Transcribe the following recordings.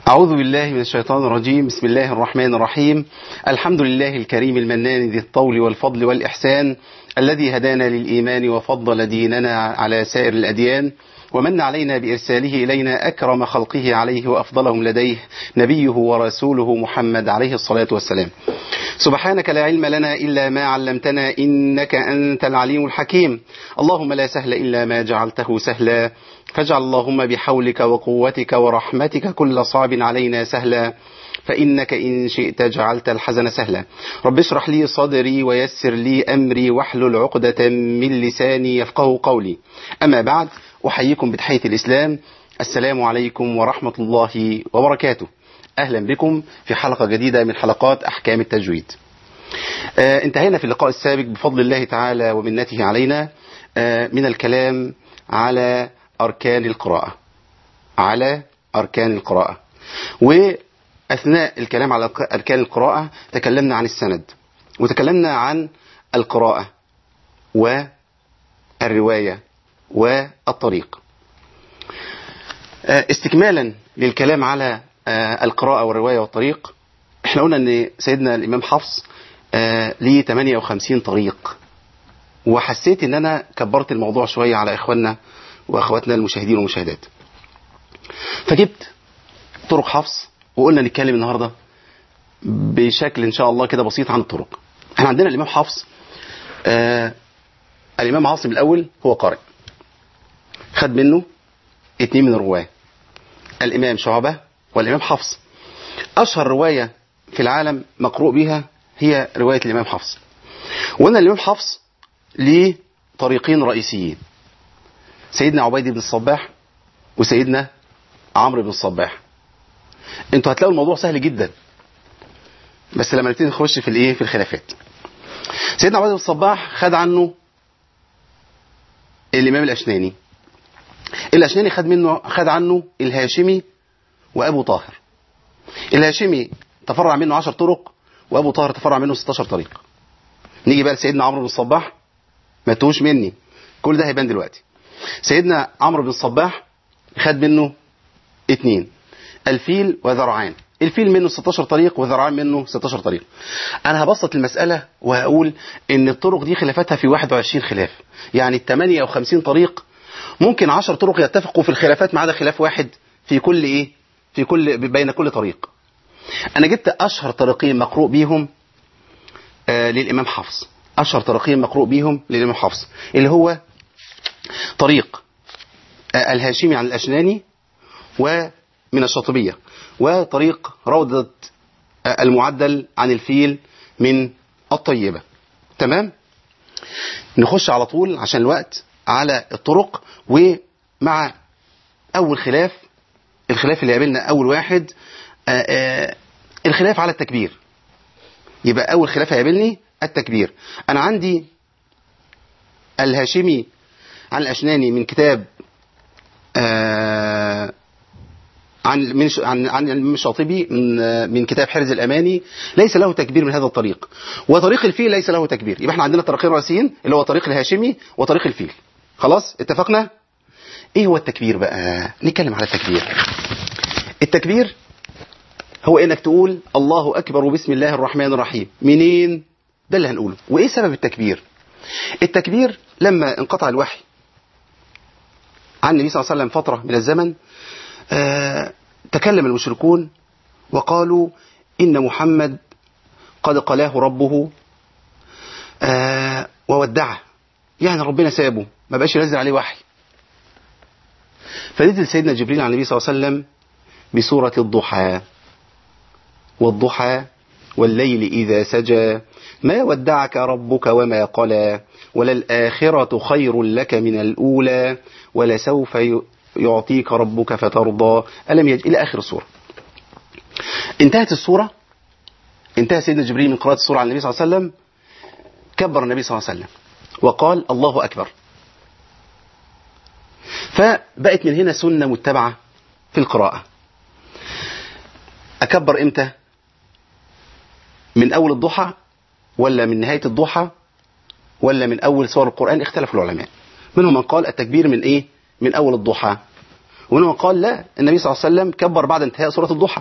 أعوذ بالله من الشيطان الرجيم بسم الله الرحمن الرحيم الحمد لله الكريم المنان ذي الطول والفضل والإحسان الذي هدانا للإيمان وفضل ديننا على سائر الأديان ومن علينا بإرساله إلينا أكرم خلقه عليه وأفضلهم لديه نبيه ورسوله محمد عليه الصلاة والسلام سبحانك لا علم لنا إلا ما علمتنا إنك أنت العليم الحكيم اللهم لا سهل إلا ما جعلته سهلا فاجعل اللهم بحولك وقوتك ورحمتك كل صعب علينا سهلا فإنك إن شئت جعلت الحزن سهلا رب اشرح لي صدري ويسر لي أمري واحلل عقدة من لساني يفقه قولي أما بعد أحييكم بتحية الإسلام السلام عليكم ورحمة الله وبركاته أهلا بكم في حلقة جديدة من حلقات أحكام التجويد آه انتهينا في اللقاء السابق بفضل الله تعالى ومنته علينا آه من الكلام على أركان القراءة على أركان القراءة وأثناء الكلام على أركان القراءة تكلمنا عن السند وتكلمنا عن القراءة والرواية والطريق استكمالا للكلام على القراءة والرواية والطريق احنا قلنا ان سيدنا الامام حفص ليه 58 طريق وحسيت ان انا كبرت الموضوع شوية على اخواننا واخواتنا المشاهدين والمشاهدات فجبت طرق حفص وقلنا نتكلم النهاردة بشكل ان شاء الله كده بسيط عن الطرق احنا عندنا الامام حفص آه الامام عاصم الاول هو قارئ خد منه اتنين من الرواه الامام شعبة والامام حفص اشهر رواية في العالم مقروء بها هي رواية الامام حفص وان الامام حفص ليه طريقين رئيسيين سيدنا عبيد بن الصباح وسيدنا عمرو بن الصباح انتوا هتلاقوا الموضوع سهل جدا بس لما نبتدي نخش في الايه في الخلافات سيدنا عبيد بن الصباح خد عنه الامام الاشناني الاشناني خد منه خد عنه الهاشمي وابو طاهر الهاشمي تفرع منه 10 طرق وابو طاهر تفرع منه 16 طريق نيجي بقى لسيدنا عمرو بن الصباح ما تهوش مني كل ده هيبان دلوقتي سيدنا عمرو بن الصباح خد منه اتنين الفيل وذرعان الفيل منه 16 طريق وذرعان منه 16 طريق انا هبسط المسألة وهقول ان الطرق دي خلافاتها في 21 خلاف يعني ال 58 طريق ممكن 10 طرق يتفقوا في الخلافات ما عدا خلاف واحد في كل ايه في كل بين كل طريق انا جبت اشهر طريقين مقروء بيهم آه للامام حفص اشهر طريقين مقروء بيهم للامام حفص اللي هو طريق آه الهاشمي عن الاشناني ومن الشاطبية وطريق روضة آه المعدل عن الفيل من الطيبة تمام نخش على طول عشان الوقت على الطرق ومع اول خلاف الخلاف اللي قابلنا اول واحد آآ آآ الخلاف على التكبير يبقى اول خلاف هيقابلني التكبير انا عندي الهاشمي عن الاشناني من كتاب عن من عن عن الشاطبي من من كتاب حرز الاماني ليس له تكبير من هذا الطريق وطريق الفيل ليس له تكبير يبقى احنا عندنا طريقين رئيسيين اللي هو طريق الهاشمي وطريق الفيل خلاص اتفقنا ايه هو التكبير بقى نتكلم على التكبير التكبير هو انك تقول الله اكبر وبسم الله الرحمن الرحيم منين ده اللي هنقوله وايه سبب التكبير التكبير لما انقطع الوحي عن النبي صلى الله عليه وسلم فترة من الزمن آه تكلم المشركون وقالوا إن محمد قد قلاه ربه آه وودعه يعني ربنا سابه ما بقاش ينزل عليه وحي فنزل سيدنا جبريل على النبي صلى الله عليه وسلم بسورة الضحى والضحى والليل إذا سجى ما ودعك ربك وما قلى وللآخرة خير لك من الأولى ولسوف يعطيك ربك فترضى ألم يج... إلى آخر السورة انتهت السورة انتهى سيدنا جبريل من قراءة السورة على النبي صلى الله عليه وسلم كبر النبي صلى الله عليه وسلم وقال الله أكبر فبقت من هنا سنة متبعة في القراءة أكبر إمتى من أول الضحى ولا من نهاية الضحى ولا من أول سور القرآن اختلف العلماء منهم من قال التكبير من إيه من أول الضحى ومنهم من قال لا النبي صلى الله عليه وسلم كبر بعد انتهاء سورة الضحى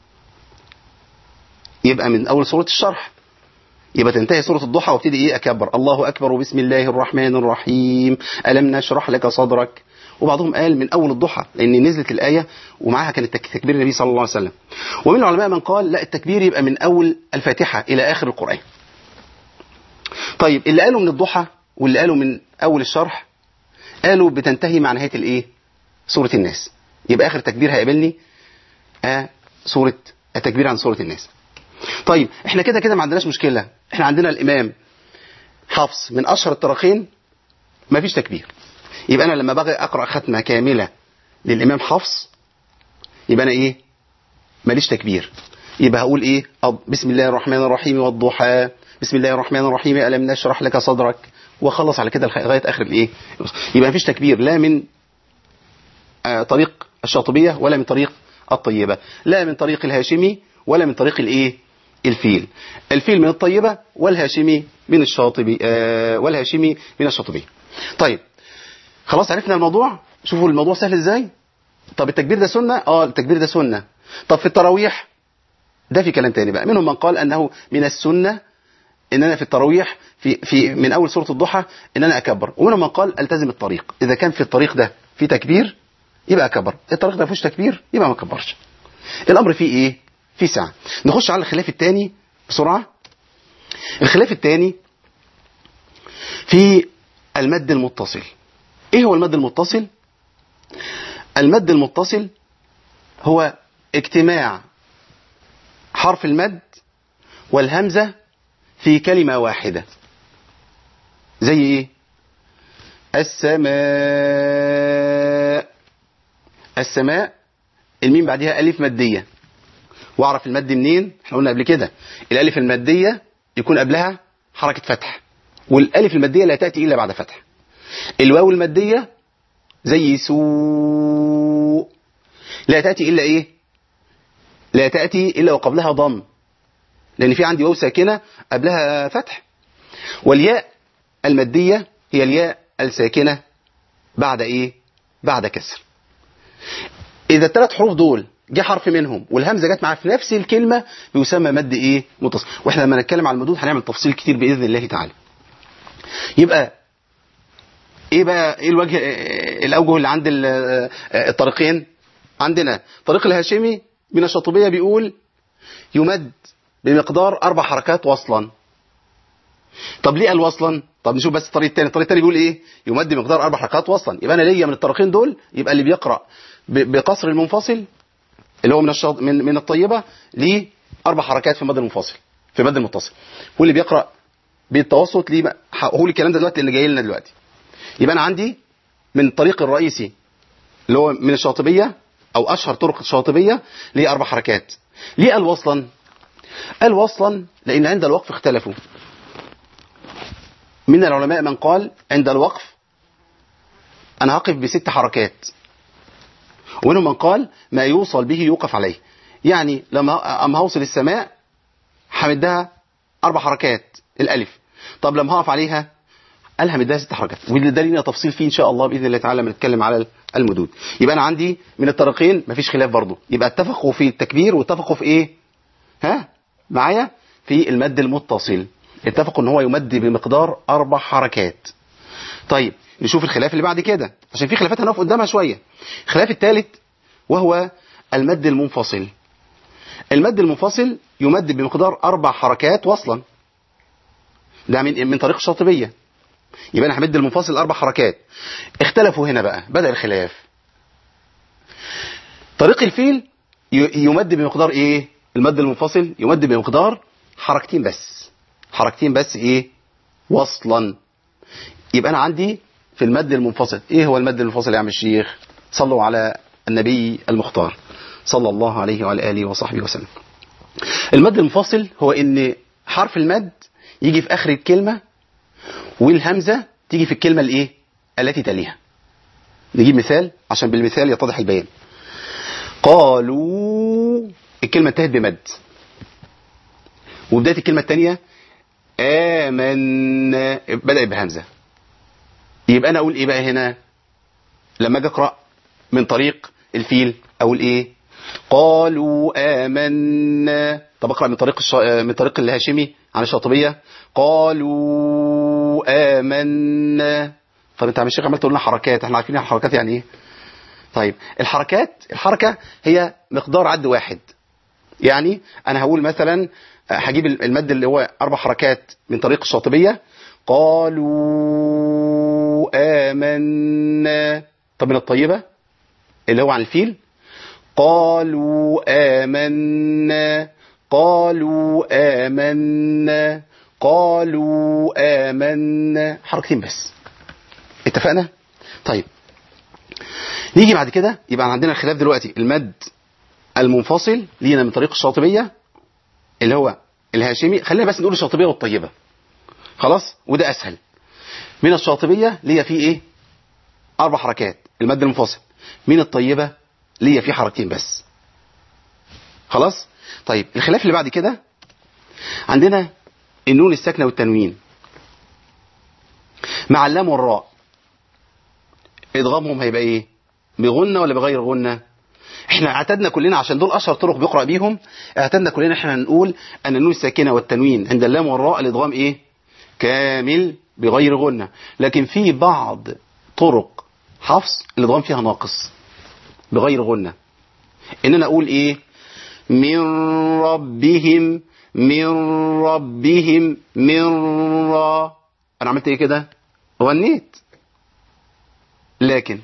يبقى من أول سورة الشرح يبقى تنتهي سورة الضحى وابتدي ايه اكبر الله اكبر وبسم الله الرحمن الرحيم الم نشرح لك صدرك وبعضهم قال من اول الضحى لان نزلت الايه ومعاها كان التك- تكبير النبي صلى الله عليه وسلم ومن العلماء من قال لا التكبير يبقى من اول الفاتحه الى اخر القران طيب اللي قالوا من الضحى واللي قالوا من اول الشرح قالوا بتنتهي مع نهايه الايه سوره الناس يبقى اخر تكبير هيقابلني آه سوره التكبير عن سوره الناس طيب احنا كده كده ما عندناش مشكله احنا عندنا الامام حفص من اشهر الطرقين ما فيش تكبير يبقى انا لما باجي اقرا ختمه كامله للامام حفص يبقى انا ايه ماليش تكبير يبقى هقول ايه أض- بسم الله الرحمن الرحيم والضحى بسم الله الرحمن الرحيم الم نشرح لك صدرك واخلص على كده لغايه لغاية اخر الايه يبقى مفيش تكبير لا من آه، طريق الشاطبيه ولا من طريق الطيبه لا من طريق الهاشمي ولا من طريق الايه الفيل الفيل من الطيبه والهاشمي من الشاطبي آه، والهاشمي من الشاطبيه طيب خلاص عرفنا الموضوع شوفوا الموضوع سهل ازاي طب التكبير ده سنه اه التكبير ده سنه طب في التراويح ده في كلام تاني بقى منهم من قال انه من السنه ان انا في التراويح في في من اول سوره الضحى ان انا اكبر ومنهم من قال التزم الطريق اذا كان في الطريق ده في تكبير يبقى اكبر الطريق ده ما فيهوش تكبير يبقى ما اكبرش الامر فيه ايه في سعه نخش على الخلاف الثاني بسرعه الخلاف الثاني في المد المتصل ايه هو المد المتصل المد المتصل هو اجتماع حرف المد والهمزة في كلمة واحدة زي ايه السماء السماء الميم بعدها ألف مادية واعرف المد منين احنا قلنا قبل كده الألف المادية يكون قبلها حركة فتح والألف المادية لا تأتي إلا بعد فتح الواو المادية زي سوء لا تأتي إلا إيه لا تأتي إلا وقبلها ضم لأن في عندي واو ساكنة قبلها فتح والياء المادية هي الياء الساكنة بعد إيه بعد كسر إذا الثلاث حروف دول جه حرف منهم والهمزة جت معاه في نفس الكلمة بيسمى مد إيه متصل وإحنا لما نتكلم على المدود هنعمل تفصيل كتير بإذن الله تعالى يبقى ايه بقى ايه الوجه إيه الاوجه اللي عند ال- آه، الطريقين عندنا طريق الهاشمي من الشاطبيه بيقول يمد بمقدار اربع حركات وصلا طب ليه قال وصلا طب نشوف بس الطريق الثاني الطريق الثاني بيقول ايه يمد بمقدار اربع حركات وصلا يبقى انا ليا من الطريقين دول يبقى اللي بيقرا ب- بقصر المنفصل اللي هو من الشاط من من الطيبه ليه اربع حركات في المد المنفصل في المد المتصل واللي بيقرا بالتوسط ليه بقى- هقول الكلام ده دلوقتي اللي جاي لنا دلوقتي يبقى انا عندي من الطريق الرئيسي اللي هو من الشاطبيه او اشهر طرق الشاطبيه ليه اربع حركات ليه قال وصلا قال وصلا لان عند الوقف اختلفوا من العلماء من قال عند الوقف انا هقف بست حركات ومنهم من قال ما يوصل به يوقف عليه يعني لما اما هوصل السماء همدها اربع حركات الالف طب لما هقف عليها قالها مديها ست حركات وده لينا تفصيل فيه ان شاء الله باذن الله تعالى لما نتكلم على المدود يبقى انا عندي من الطريقين مفيش خلاف برضه يبقى اتفقوا في التكبير واتفقوا في ايه ها معايا في المد المتصل اتفقوا ان هو يمد بمقدار اربع حركات طيب نشوف الخلاف اللي بعد كده عشان في خلافات هنقف قدامها شويه الخلاف الثالث وهو المد المنفصل المد المنفصل يمد بمقدار اربع حركات وصلا ده من من طريق الشاطبيه يبقى انا همد المنفصل اربع حركات اختلفوا هنا بقى بدا الخلاف طريق الفيل ي- يمد بمقدار ايه المد المنفصل يمد بمقدار حركتين بس حركتين بس ايه وصلا يبقى انا عندي في المد المنفصل ايه هو المد المنفصل يا عم الشيخ صلوا على النبي المختار صلى الله عليه وعلى اله وصحبه وسلم المد المنفصل هو ان حرف المد يجي في اخر الكلمه والهمزه تيجي في الكلمه الايه التي تليها نجيب مثال عشان بالمثال يتضح البيان قالوا الكلمه انتهت بمد وبدايه الكلمه الثانيه آمنا بدأت بهمزة يبقى أنا أقول إيه بقى هنا لما أجي أقرأ من طريق الفيل اقول ايه قالوا آمنا طب اقرا من طريق الش... من طريق الهاشمي عن الشاطبيه قالوا آمنا طب انت يا عم الشيخ عمال تقول لنا حركات احنا عارفين الحركات يعني ايه طيب الحركات الحركه هي مقدار عد واحد يعني انا هقول مثلا هجيب المد اللي هو اربع حركات من طريق الشاطبيه قالوا آمنا طب من الطيبة اللي هو عن الفيل قالوا آمنا قالوا آمنا قالوا آمنا حركتين بس اتفقنا طيب نيجي بعد كده يبقى عندنا الخلاف دلوقتي المد المنفصل لينا من طريق الشاطبية اللي هو الهاشمي خلينا بس نقول الشاطبية والطيبة خلاص وده اسهل من الشاطبية ليا فيه ايه اربع حركات المد المنفصل من الطيبة ليا فيه حركتين بس خلاص طيب الخلاف اللي بعد كده عندنا النون الساكنة والتنوين مع اللام والراء ادغامهم هيبقى ايه بغنة ولا بغير غنة احنا اعتدنا كلنا عشان دول اشهر طرق بيقرأ بيهم اعتدنا كلنا احنا نقول ان النون الساكنة والتنوين عند اللام والراء الادغام ايه كامل بغير غنة لكن في بعض طرق حفص الادغام فيها ناقص بغير غنة ان انا اقول ايه من ربهم من ربهم من را انا عملت ايه كده غنيت لكن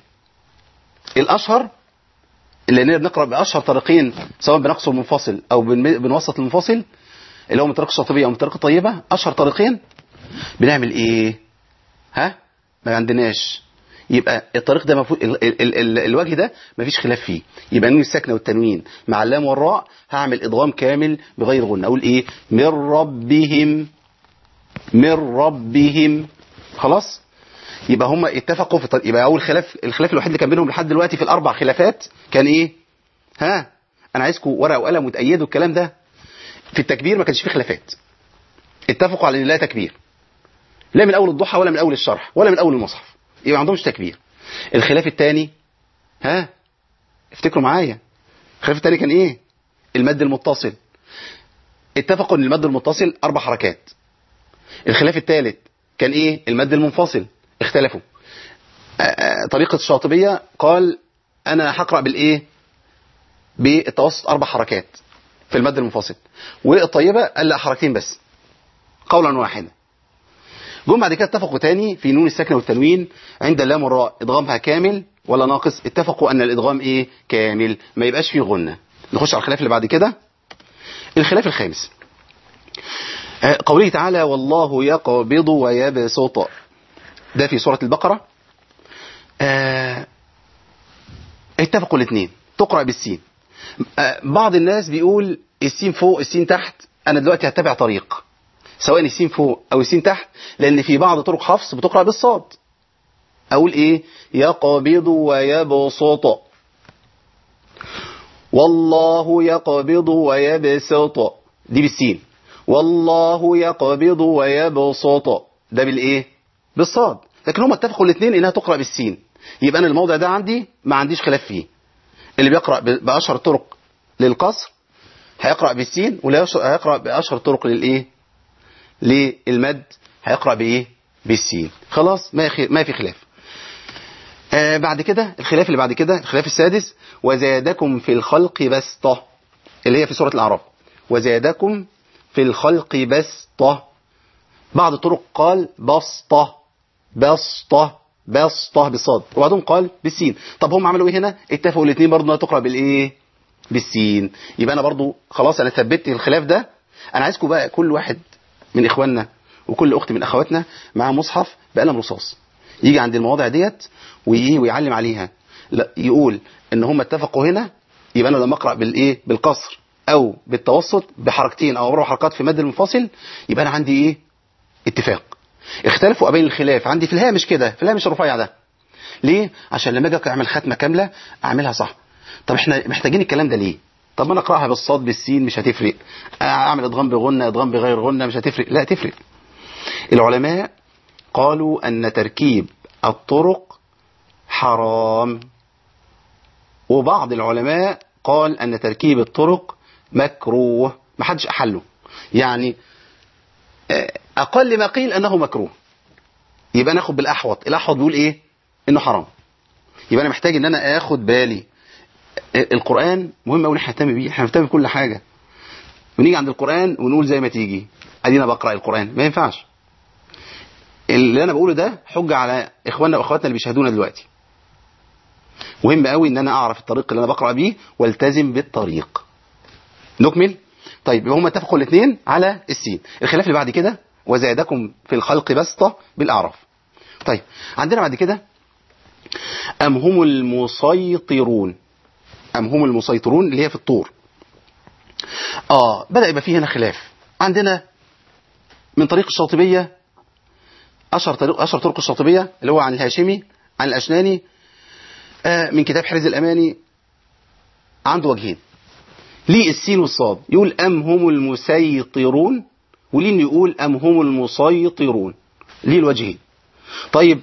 الاشهر اللي بنقرا باشهر طريقين سواء بنقص المنفصل او بنوسط المنفصل اللي هو من طريق الشاطبيه او من طريق الطيبه اشهر طريقين بنعمل ايه ها ما عندناش يبقى الطريق ده مفو... ال... ال... ال... الوجه ده مفيش خلاف فيه يبقى النون الساكنه والتنوين مع اللام والراء هعمل ادغام كامل بغير غنه اقول ايه من ربهم من ربهم خلاص يبقى هم اتفقوا في طريق يبقى اول خلاف الخلاف الوحيد اللي كان بينهم لحد دلوقتي في الاربع خلافات كان ايه ها انا عايزكم ورقه وقلم وتأيدوا الكلام ده في التكبير ما كانش فيه خلافات اتفقوا على ان لا تكبير لا من اول الضحى ولا من اول الشرح ولا من اول المصحف يبقى ما عندهمش تكبير الخلاف الثاني ها افتكروا معايا الخلاف الثاني كان ايه المد المتصل اتفقوا ان المد المتصل اربع حركات الخلاف الثالث كان ايه المد المنفصل اختلفوا آآ طريقة الشاطبية قال انا هقرأ بالايه بالتوسط اربع حركات في المد المنفصل والطيبة قال لا حركتين بس قولا واحدا جم بعد كده اتفقوا تاني في نون الساكنه والتنوين عند اللام والراء ادغامها كامل ولا ناقص اتفقوا ان الادغام ايه كامل ما يبقاش فيه غنه نخش على الخلاف اللي بعد كده الخلاف الخامس قوله تعالى والله يقبض ويبسط ده في سورة البقرة اه اتفقوا الاثنين تقرأ بالسين اه بعض الناس بيقول السين فوق السين تحت انا دلوقتي هتبع طريق سواء السين فوق او السين تحت لان في بعض طرق حفص بتقرأ بالصاد اقول ايه يقبض ويبسط والله يقبض ويبسط دي بالسين والله يقبض ويبسط ده بالايه بالصاد لكن هم اتفقوا الاثنين انها تقرا بالسين يبقى انا الموضع ده عندي ما عنديش خلاف فيه اللي بيقرا باشهر الطرق للقصر هيقرا بالسين واللي هيقرا باشهر الطرق للايه للمد هيقرا بايه بالسين خلاص ما ما في خلاف آه بعد كده الخلاف اللي بعد كده الخلاف السادس وزادكم في الخلق بسطه اللي هي في سوره الاعراف وزادكم في الخلق بسطه بعض الطرق قال بسطه بسطه بسطه بالصاد وبعضهم قال بالسين طب هم عملوا ايه هنا اتفقوا الاثنين برضه انها تقرا بالايه بالسين يبقى انا برضه خلاص انا ثبتت الخلاف ده انا عايزكم بقى كل واحد من اخواننا وكل اخت من اخواتنا معاه مصحف بقلم رصاص يجي عند المواضع ديت ويعلم عليها لا يقول ان هم اتفقوا هنا يبقى انا لما اقرا بالايه بالقصر او بالتوسط بحركتين او اربع حركات في المد المنفصل يبقى انا عندي ايه اتفاق اختلفوا قبيل الخلاف عندي في الهامش كده في الهامش الرفيع ده ليه عشان لما اجي اعمل ختمه كامله اعملها صح طب احنا محتاجين الكلام ده ليه طب ما انا اقراها بالصاد بالسين مش هتفرق اعمل ادغام بغنه ادغام بغير غنه مش هتفرق لا تفرق العلماء قالوا ان تركيب الطرق حرام وبعض العلماء قال أن تركيب الطرق مكروه ما حدش أحله يعني آه، أقل ما قيل أنه مكروه يبقى ناخد بالأحوط الأحوط بيقول إيه إنه حرام يبقى أنا محتاج إن أنا آخد بالي آه، القرآن مهم أوي احنا نهتم بيه احنا نهتم بكل حاجة ونيجي عند القرآن ونقول زي ما تيجي ادينا بقرأ القرآن ما ينفعش اللي انا بقوله ده حجة على اخواننا واخواتنا اللي بيشاهدونا دلوقتي مهم قوي ان انا اعرف الطريق اللي انا بقرأ بيه والتزم بالطريق نكمل طيب يبقى هم اتفقوا الاثنين على السين الخلاف اللي بعد كده وزادكم في الخلق بسطة بالاعراف طيب عندنا بعد كده ام هم المسيطرون ام هم المسيطرون اللي هي في الطور اه بدأ يبقى فيه هنا خلاف عندنا من طريق الشاطبية أشهر طريق أشهر طرق الشاطبية اللي هو عن الهاشمي عن الأشناني آه من كتاب حرز الأماني عنده وجهين ليه السين والصاد يقول أم هم المسيطرون وليه إنه يقول أم هم المسيطرون ليه الوجهين طيب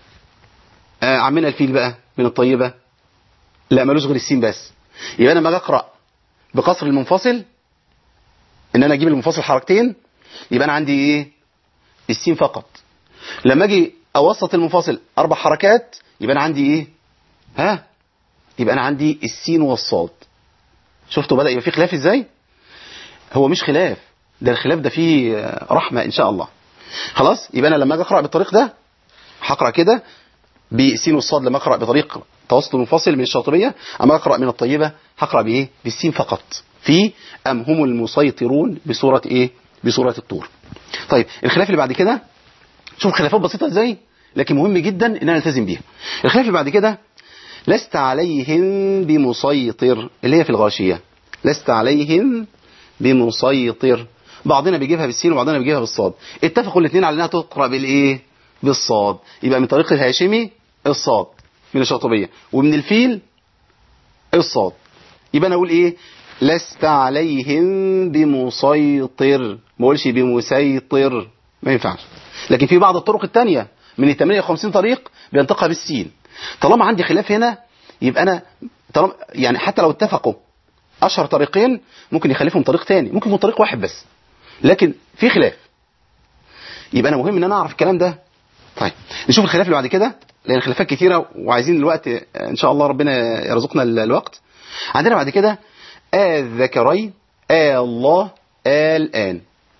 آه عمنا الفيل بقى من الطيبة لا ملوش غير السين بس يبقى أنا لما أقرأ بقصر المنفصل ان انا اجيب المنفصل حركتين يبقى انا عندي ايه السين فقط لما اجي اوسط المنفصل اربع حركات يبقى انا عندي ايه ها يبقى انا عندي السين والصاد شفتوا بدا يبقى في خلاف ازاي هو مش خلاف ده الخلاف ده فيه آه، رحمه ان شاء الله خلاص يبقى انا لما اجي اقرا بالطريق ده هقرا كده بالسين والصاد لما اقرا بطريق توسط منفصل من الشاطبيه اما اقرا من الطيبه هقرا بايه بالسين فقط في ام هم المسيطرون بصوره ايه بصوره الطور طيب الخلاف اللي بعد كده شوف خلافات بسيطه ازاي لكن مهم جدا ان انا التزم بيها الخلاف اللي بعد كده لست عليهم بمسيطر اللي هي في الغاشيه لست عليهم بمسيطر بعضنا بيجيبها بالسين وبعضنا بيجيبها بالصاد اتفقوا الاثنين على انها تقرا بالايه بالصاد يبقى من طريق الهاشمي الصاد من الشاطبيه ومن الفيل الصاد يبقى انا اقول ايه لست عليهم بمسيطر ما اقولش بمسيطر ما ينفعش لكن في بعض الطرق الثانيه من ال 58 طريق بينطقها بالسين طالما عندي خلاف هنا يبقى انا طالما يعني حتى لو اتفقوا اشهر طريقين ممكن يخالفهم طريق ثاني ممكن يكون طريق واحد بس لكن في خلاف يبقى انا مهم ان انا اعرف الكلام ده طيب نشوف الخلاف اللي بعد كده لان الخلافات كتيره وعايزين الوقت ان شاء الله ربنا يرزقنا ال- الوقت عندنا بعد كده الذكرين آه الله آه الآن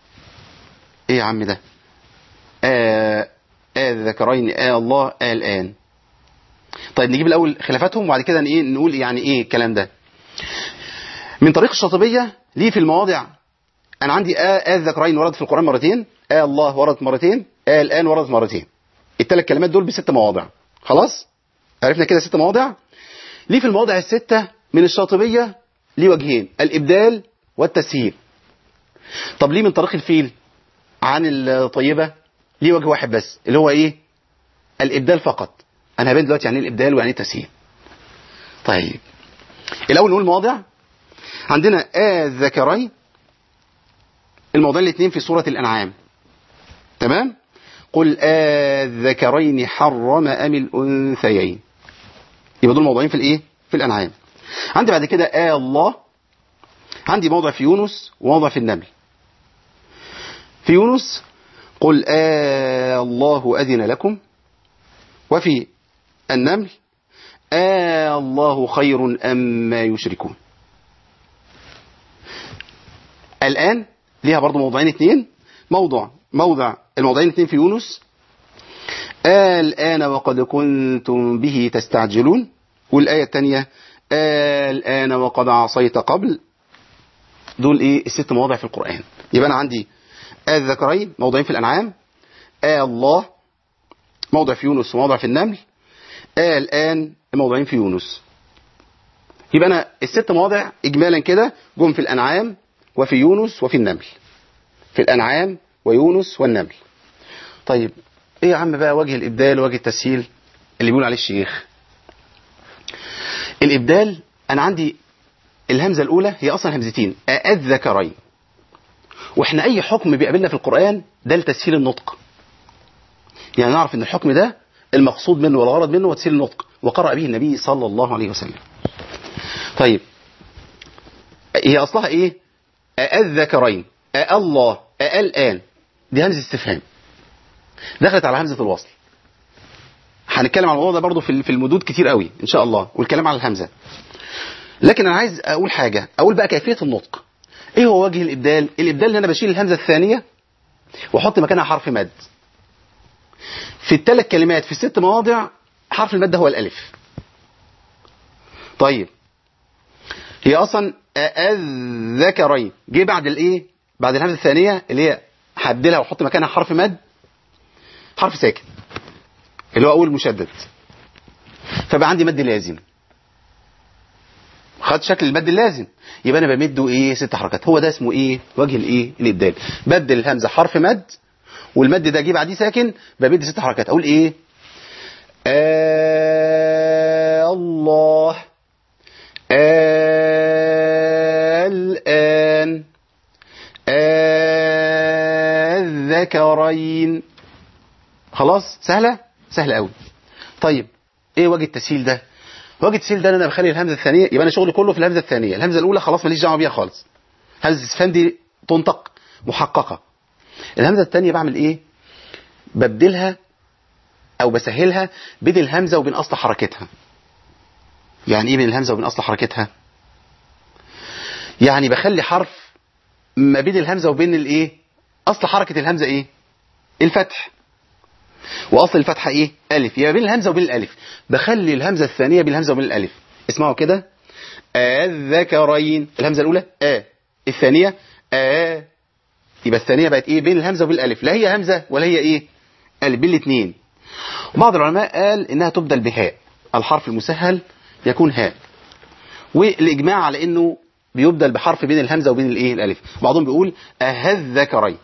ايه يا عم ده آه آه الذكرين آه الله آه الآن طيب نجيب الأول خلافاتهم وبعد كده ايه نقول يعني ايه الكلام ده من طريق الشاطبية ليه في المواضع أنا عندي آه آه الذكرين ورد في القرآن مرتين آه الله وردت مرتين آه الآن وردت مرتين الثلاث كلمات دول بست مواضع خلاص عرفنا كده ست مواضع ليه في المواضع الستة من الشاطبية ليه وجهين الإبدال والتسهيل طب ليه من طريق الفيل عن الطيبة ليه وجه واحد بس اللي هو ايه الإبدال فقط أنا هبين دلوقتي يعني ايه الإبدال ويعني ايه التسهيل طيب الأول نقول مواضع عندنا الذكرين الموضوعين الاثنين في سورة الأنعام تمام قل الذكرين حرم أم الأنثيين يبقى دول موضوعين في الايه في الأنعام عندي بعد كده آه الله عندي موضع في يونس وموضع في النمل في يونس قل آه الله أذن لكم وفي النمل آه الله خير أم ما يشركون الآن ليها برضو موضوعين اثنين موضع موضع الموضعين اثنين في يونس آه الآن وقد كنتم به تستعجلون والآية الثانية آه الآن وقد عصيت قبل دول ايه الست مواضع في القرآن يبقى أنا عندي آه الذكرين موضعين في الأنعام آه الله موضع في يونس وموضع في النمل آه الآن موضعين في يونس يبقى أنا الست مواضع إجمالا كده جم في الأنعام وفي يونس وفي النمل في الأنعام ويونس والنمل طيب ايه يا عم بقى وجه الإبدال ووجه التسهيل اللي بيقول عليه الشيخ الإبدال أنا عندي الهمزة الأولى هي أصلا همزتين الذكرين وإحنا أي حكم بيقابلنا في القرآن ده لتسهيل النطق يعني نعرف أن الحكم ده المقصود منه والغرض منه هو تسهيل النطق وقرأ به النبي صلى الله عليه وسلم طيب هي اصلها ايه الذكرين الله الان دي همزه استفهام دخلت على همزه الوصل هنتكلم عن الموضوع ده برضه في في المدود كتير قوي ان شاء الله والكلام على الهمزه لكن انا عايز اقول حاجه اقول بقى كيفيه النطق ايه هو وجه الابدال الابدال ان انا بشيل الهمزه الثانيه واحط مكانها حرف مد في الثلاث كلمات في الست مواضع حرف المد هو الالف طيب هي اصلا الذكرين جه بعد الايه بعد الهمزه الثانيه اللي هي هبدلها واحط مكانها حرف مد حرف ساكن اللي هو اول مشدد فبقى عندي مد لازم خد شكل المد اللازم يبقى انا بمده ايه ست حركات هو ده اسمه ايه وجه الايه الابدال بدل الهمزه حرف مد والمد ده جه بعديه ساكن بمد ست حركات اقول ايه آه الله آه الآن آه الذكرين خلاص سهلة سهلة قوي طيب ايه وجه التسهيل ده وجه التسهيل ده ان انا بخلي الهمزه الثانيه يبقى انا شغلي كله في الهمزه الثانيه الهمزه الاولى خلاص ماليش دعوه بيها خالص همزه الاستفهام دي تنطق محققه الهمزه الثانيه بعمل ايه ببدلها او بسهلها بين الهمزه وبين اصل حركتها يعني ايه بين الهمزه وبين اصل حركتها يعني بخلي حرف ما بين الهمزه وبين الايه اصل حركه الهمزه ايه الفتح واصل الفتحه ايه الف يبقى بين الهمزه وبين الالف بخلي الهمزه الثانيه بين الهمزه وبين الالف اسمعوا كده الذكرين الهمزه الاولى ا الثانيه ا يبقى الثانيه بقت ايه بين الهمزه وبين الالف لا هي همزه ولا هي ايه الف بين الاثنين بعض العلماء قال انها تبدل بهاء الحرف المسهل يكون هاء والاجماع على انه بيبدل بحرف بين الهمزه وبين الايه الالف بعضهم بيقول الذكرين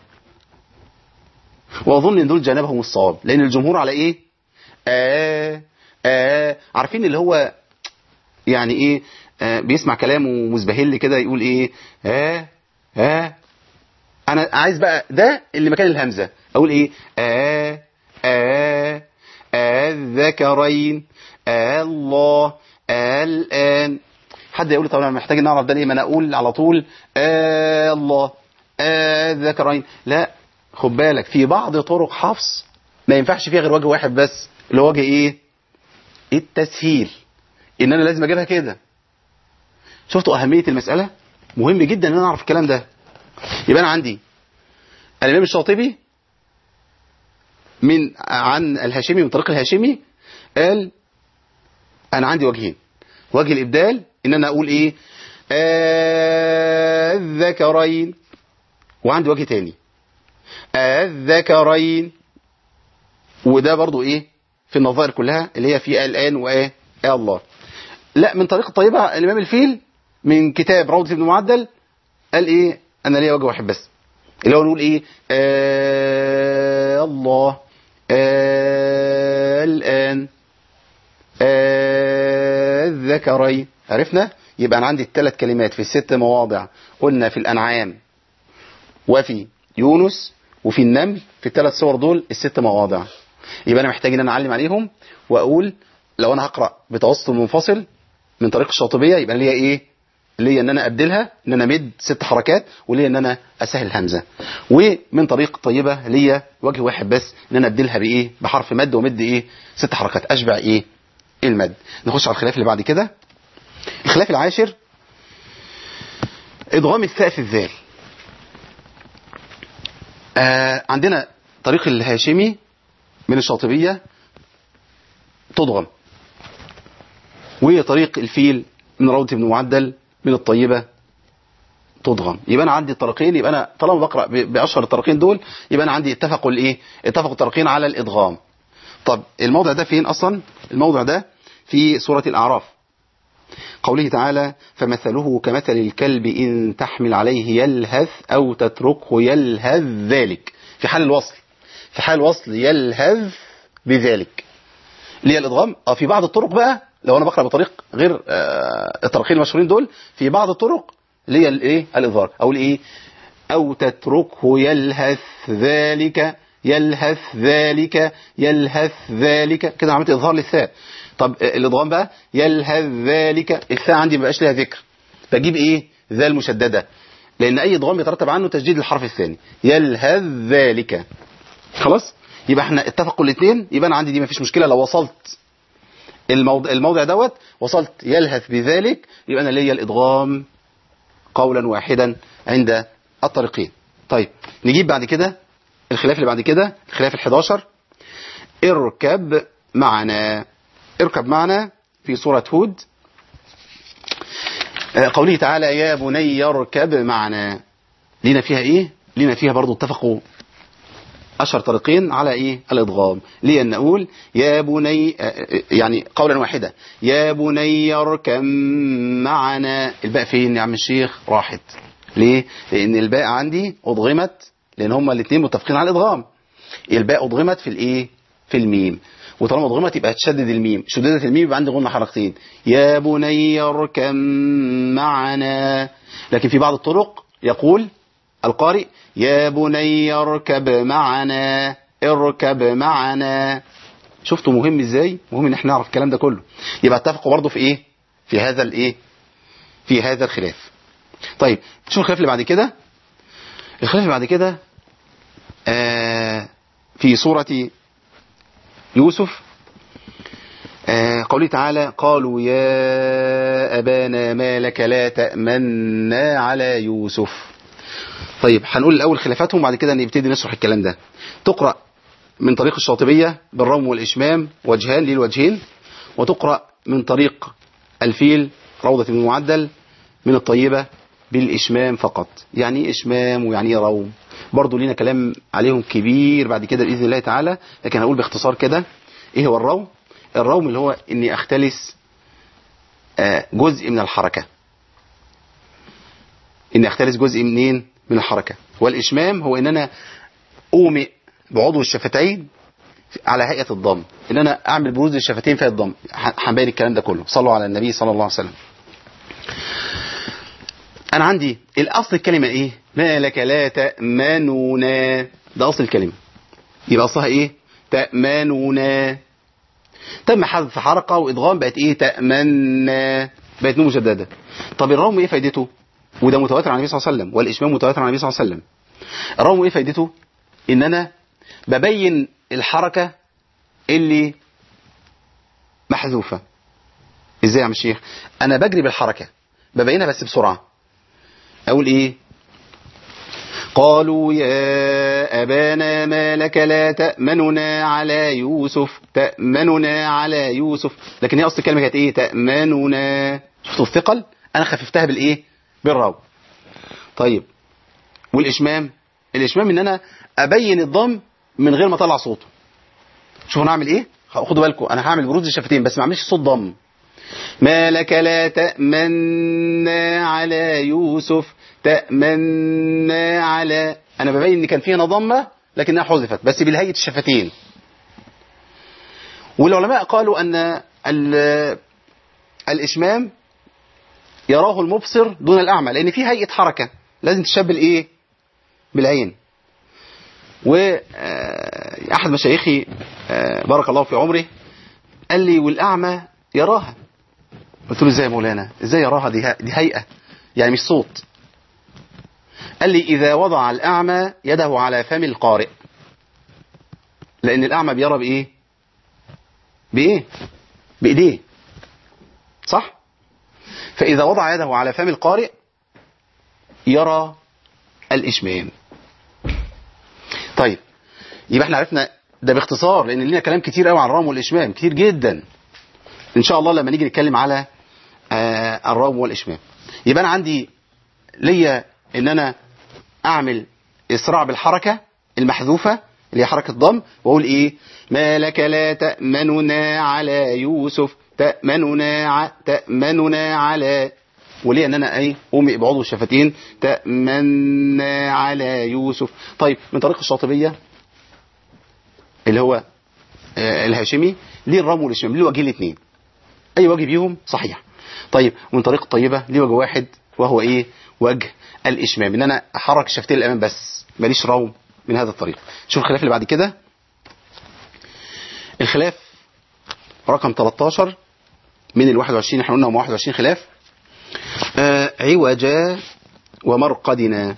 واظن ان دول جانبهم الصواب لان الجمهور على ايه آه آه عارفين اللي هو يعني ايه آه بيسمع كلامه مزبهل كده يقول ايه آه آه انا عايز بقى ده اللي مكان الهمزه اقول ايه آه آه الذكرين آه الله آه الان حد يقول طب انا محتاج ان اعرف ده ليه ما انا اقول على طول آه الله آه الذكرين لا خد بالك في بعض طرق حفص ما ينفعش فيها غير وجه واحد بس اللي هو وجه ايه التسهيل ان انا لازم اجيبها كده شفتوا اهميه المساله مهم جدا ان انا اعرف الكلام ده يبقى انا عندي الامام الشاطبي من عن الهاشمي من طريق الهاشمي قال انا عندي وجهين وجه الابدال ان انا اقول ايه الذكرين وعندي وجه تاني الذكرين وده برضو ايه في النظائر كلها اللي هي في الان وايه يا الله لا من طريق الطيبة الامام الفيل من كتاب روضة ابن معدل قال ايه انا ليا وجه واحد بس اللي هو نقول ايه آه الله آه الان آه الذكرين عرفنا يبقى انا عندي الثلاث كلمات في الست مواضع قلنا في الانعام وفي يونس وفي النمل في الثلاث صور دول الست مواضع يبقى انا محتاج ان انا اعلم عليهم واقول لو انا هقرا بتوسط منفصل من طريق الشاطبيه يبقى ليا ايه ليا ان انا ابدلها ان انا مد ست حركات وليا ان انا اسهل الهمزه ومن طريق طيبه ليا وجه واحد بس ان انا ابدلها بايه بحرف مد ومد ايه ست حركات اشبع ايه المد نخش على الخلاف اللي بعد كده الخلاف العاشر ادغام الثاء في الذال آه عندنا طريق الهاشمي من الشاطبية تضغم وطريق الفيل من روضة بن معدل من الطيبة تضغم يبقى انا عندي الطريقين يبقى انا طالما بقرا باشهر الطريقين دول يبقى انا عندي اتفقوا الايه اتفقوا الطريقين على الادغام طب الموضع ده فين اصلا الموضع ده في سوره الاعراف قوله تعالى فمثله كمثل الكلب إن تحمل عليه يلهث أو تتركه يلهث ذلك في حال الوصل في حال الوصل يلهث بذلك اللي هي الإضغام اه في بعض الطرق بقى لو أنا بقرأ بطريق غير آه الطريقين المشهورين دول في بعض الطرق اللي هي الايه الإظهار أو الإيه أو تتركه يلهث ذلك يلهث ذلك يلهث ذلك كده عملت اظهار للثاء طب الادغام بقى يلهث ذلك الثاء عندي ما بقاش لها ذكر بجيب ايه ذا المشدده لان اي ادغام يترتب عنه تشديد الحرف الثاني يلهث ذلك خلاص يبقى احنا اتفقوا الاثنين يبقى انا عندي دي ما فيش مشكله لو وصلت الموضع, الموضع دوت وصلت يلهث بذلك يبقى انا ليا الادغام قولا واحدا عند الطريقين طيب نجيب بعد كده الخلاف اللي بعد كده الخلاف ال11 اركب معنا اركب معنا في سورة هود قوله تعالى يا بني اركب معنا لينا فيها ايه لينا فيها برضو اتفقوا أشهر طريقين على إيه الإضغام ليه أن نقول يا بني يعني قولا واحدا يا بني اركب معنا الباء فين يا عم الشيخ راحت ليه لأن الباء عندي أضغمت لأن هما الاثنين متفقين على الإضغام الباء أضغمت في الإيه في الميم وطالما أضغمت يبقى تشدد الميم شددت الميم يبقى عندي غنى حركتين يا بني اركب معنا لكن في بعض الطرق يقول القارئ يا بني اركب معنا اركب معنا شفتوا مهم ازاي مهم ان احنا نعرف الكلام ده كله يبقى اتفقوا برضه في ايه في هذا الايه في هذا الخلاف طيب شوف الخلاف اللي بعد كده الخلاف اللي بعد كده آه في سورة يوسف آه قوله تعالى قالوا يا أبانا ما لك لا تأمنا على يوسف طيب هنقول الأول خلافاتهم وبعد كده نبتدي نشرح الكلام ده تقرأ من طريق الشاطبية بالروم والإشمام وجهان للوجهين وتقرأ من طريق الفيل روضة بن معدل من الطيبة بالإشمام فقط يعني إيه إشمام ويعني إيه روم برضو لينا كلام عليهم كبير بعد كده بإذن الله تعالى لكن هقول باختصار كده إيه هو الروم الروم اللي هو إني أختلس جزء من الحركة إني أختلس جزء منين من الحركة والإشمام هو إن أنا أومئ بعضو الشفتين على هيئة الضم إن أنا أعمل بروز الشفتين في الضم هنبين الكلام ده كله صلوا على النبي صلى الله عليه وسلم أنا عندي الأصل الكلمة إيه ما لك لا تأمنونا ده أصل الكلمة يبقى أصلها إيه تأمنونا تم حذف حركة وإدغام بقت إيه تأمنا بقت نون مجددة طب الروم إيه فايدته وده متواتر عن النبي صلى الله عليه وسلم والإشمام متواتر عن النبي صلى الله عليه وسلم الروم إيه فايدته إن أنا ببين الحركة اللي محذوفة ازاي يا عم الشيخ انا بجري بالحركة ببينها بس بسرعة اقول ايه قالوا يا أبانا ما لك لا تأمننا على يوسف تأمننا على يوسف لكن هي أصل الكلمة كانت إيه تأمننا شفتوا الثقل أنا خففتها بالإيه بالراو طيب والإشمام الإشمام إن أنا أبين الضم من غير ما أطلع صوته شوفوا نعمل إيه خدوا بالكم أنا هعمل بروز الشفتين بس ما أعملش صوت ضم ما لك لا تأمنا على يوسف تأمنا على أنا ببين إن كان فيها ضمة لكنها حذفت بس بالهيئة الشفتين والعلماء قالوا أن الإشمام يراه المبصر دون الأعمى لأن في هيئة حركة لازم تشبه الإيه بالعين وأحد مشايخي بارك الله في عمره قال لي والأعمى يراها قلت له ازاي يا مولانا ازاي يراها دي, دي هيئة يعني مش صوت قال لي إذا وضع الأعمى يده على فم القارئ لأن الأعمى بيرى بإيه بإيه بإيديه صح فإذا وضع يده على فم القارئ يرى الإشمام طيب يبقى احنا عرفنا ده باختصار لأن لنا كلام كتير قوي عن الرام والإشمام كتير جدا إن شاء الله لما نيجي نتكلم على آه الروم والإشمام يبقى أنا عندي ليا إن أنا أعمل إسراع بالحركة المحذوفة اللي هي حركة ضم وأقول إيه ما لك لا تأمننا على يوسف تأمننا ع... تأمننا على وليه ان انا ايه قومي بعضو الشفتين تأمنا على يوسف طيب من طريق الشاطبية اللي هو آه الهاشمي ليه الرم والاشمام ليه وجهين الاثنين اي وجه بيهم صحيح طيب ومن طريق الطيبة ليه وجه واحد وهو ايه وجه الاشمام ان انا احرك الشفتين الامام بس ماليش روم من هذا الطريق شوف الخلاف اللي بعد كده الخلاف رقم 13 من ال 21 احنا قلنا هم 21 خلاف آه عوجا ومرقدنا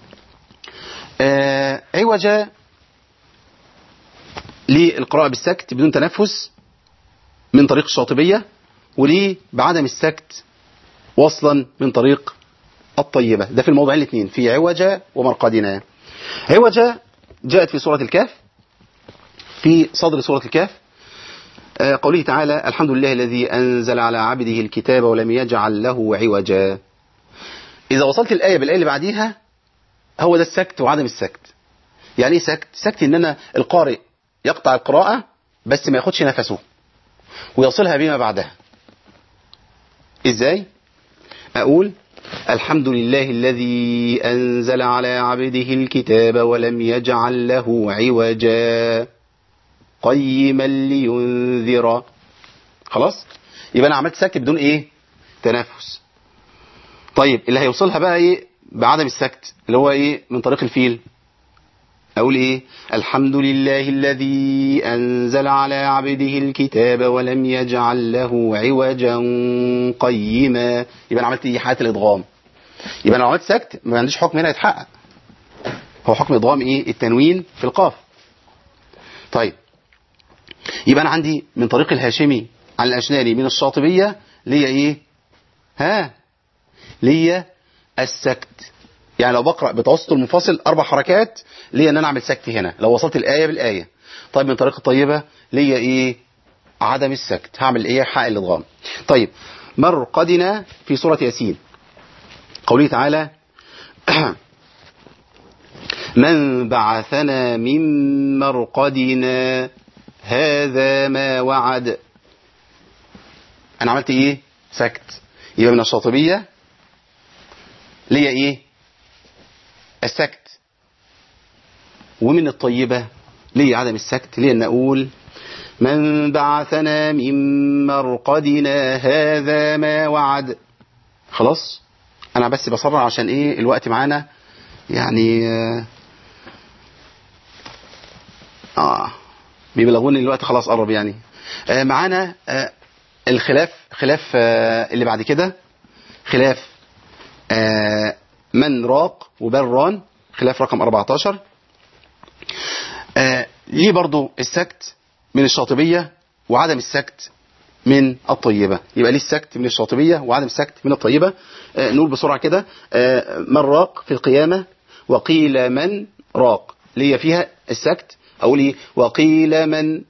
آه عوجا للقراءة بالسكت بدون تنفس من طريق الشاطبية وليه بعدم السكت وصلا من طريق الطيبة ده في الموضوعين الاثنين في عوجة ومرقدنا عوجة جاءت في سورة الكهف في صدر سورة الكهف آه، قوله تعالى الحمد لله الذي أنزل على عبده الكتاب ولم يجعل له عوجا إذا وصلت الآية بالآية اللي بعديها هو ده السكت وعدم السكت يعني ايه سكت سكت ان انا القارئ يقطع القراءة بس ما ياخدش نفسه ويصلها بما بعدها ازاي اقول الحمد لله الذي انزل على عبده الكتاب ولم يجعل له عوجا قيما لينذر خلاص يبقى انا عملت سكت بدون ايه تنفس طيب اللي هيوصلها بقى ايه بعدم السكت اللي هو ايه من طريق الفيل أقول إيه الحمد لله الذي أنزل على عبده الكتاب ولم يجعل له عوجا قيما يبقى أنا عملت إيه حالة الإدغام يبقى أنا لو عملت سكت ما عنديش حكم هنا يتحقق هو حكم إدغام إيه التنوين في القاف طيب يبقى أنا عندي من طريق الهاشمي عن الأشناني من الشاطبية ليا إيه ها ليا السكت يعني لو بقرأ بتوسط المنفصل أربع حركات ليا ان انا اعمل سكت هنا لو وصلت الآية بالآية طيب من طريقة طيبة ليا ايه عدم السكت هعمل ايه حق الادغام طيب مرقدنا في سورة ياسين قوله تعالى من بعثنا من مرقدنا هذا ما وعد انا عملت ايه سكت يبقى من الشاطبية ليا ايه السكت ومن الطيبة ليه عدم السكت ليه أن أقول من بعثنا من مرقدنا هذا ما وعد خلاص أنا بس بصرع عشان إيه الوقت معانا يعني آه, آه بيبلغوني الوقت خلاص قرب يعني آه معانا آه الخلاف خلاف آه اللي بعد كده خلاف آه من راق وبران خلاف رقم 14 آه ليه برضو السكت من الشاطبية وعدم السكت من الطيبة يبقى ليه السكت من الشاطبية وعدم السكت من الطيبة آه نقول بسرعة كده آه من راق في القيامة وقيل من راق ليه فيها السكت أقول إيه وقيل من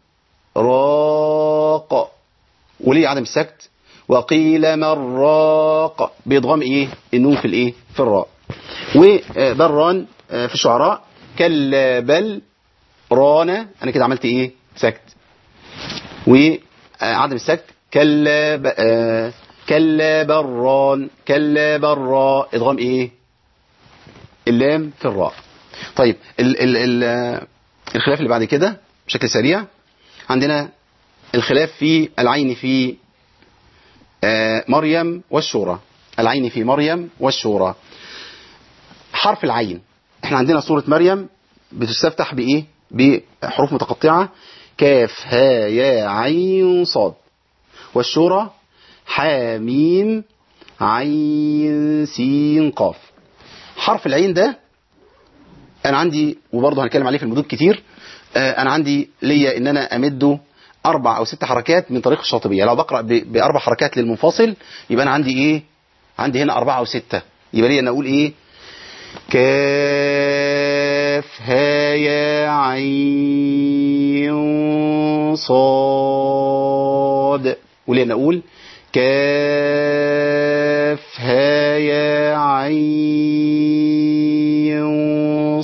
راق وليه عدم السكت وقيل من راق بيضغم ايه النون في الايه في الراء وبران في الشعراء كلا بل رانا انا كده عملت ايه سكت وعدم السكت كلا ب... آه كلا بران كلا برا ادغام ايه اللام في الراء طيب ال ال ال الخلاف اللي بعد كده بشكل سريع عندنا الخلاف في العين في آه مريم والشورى العين في مريم والشورى حرف العين احنا عندنا سورة مريم بتستفتح بايه بحروف متقطعة كاف ها يا عين صاد والشورى حاميم عين سين قاف حرف العين ده انا عندي وبرضه هنتكلم عليه في المدود كتير آه انا عندي ليا ان انا امده اربع او ست حركات من طريق الشاطبيه لو بقرا باربع حركات للمنفصل يبقى انا عندي ايه عندي هنا اربعه او سته يبقى ليا ان اقول ايه كاف ها يا عين صاد وليه ان اقول كاف ها يا عين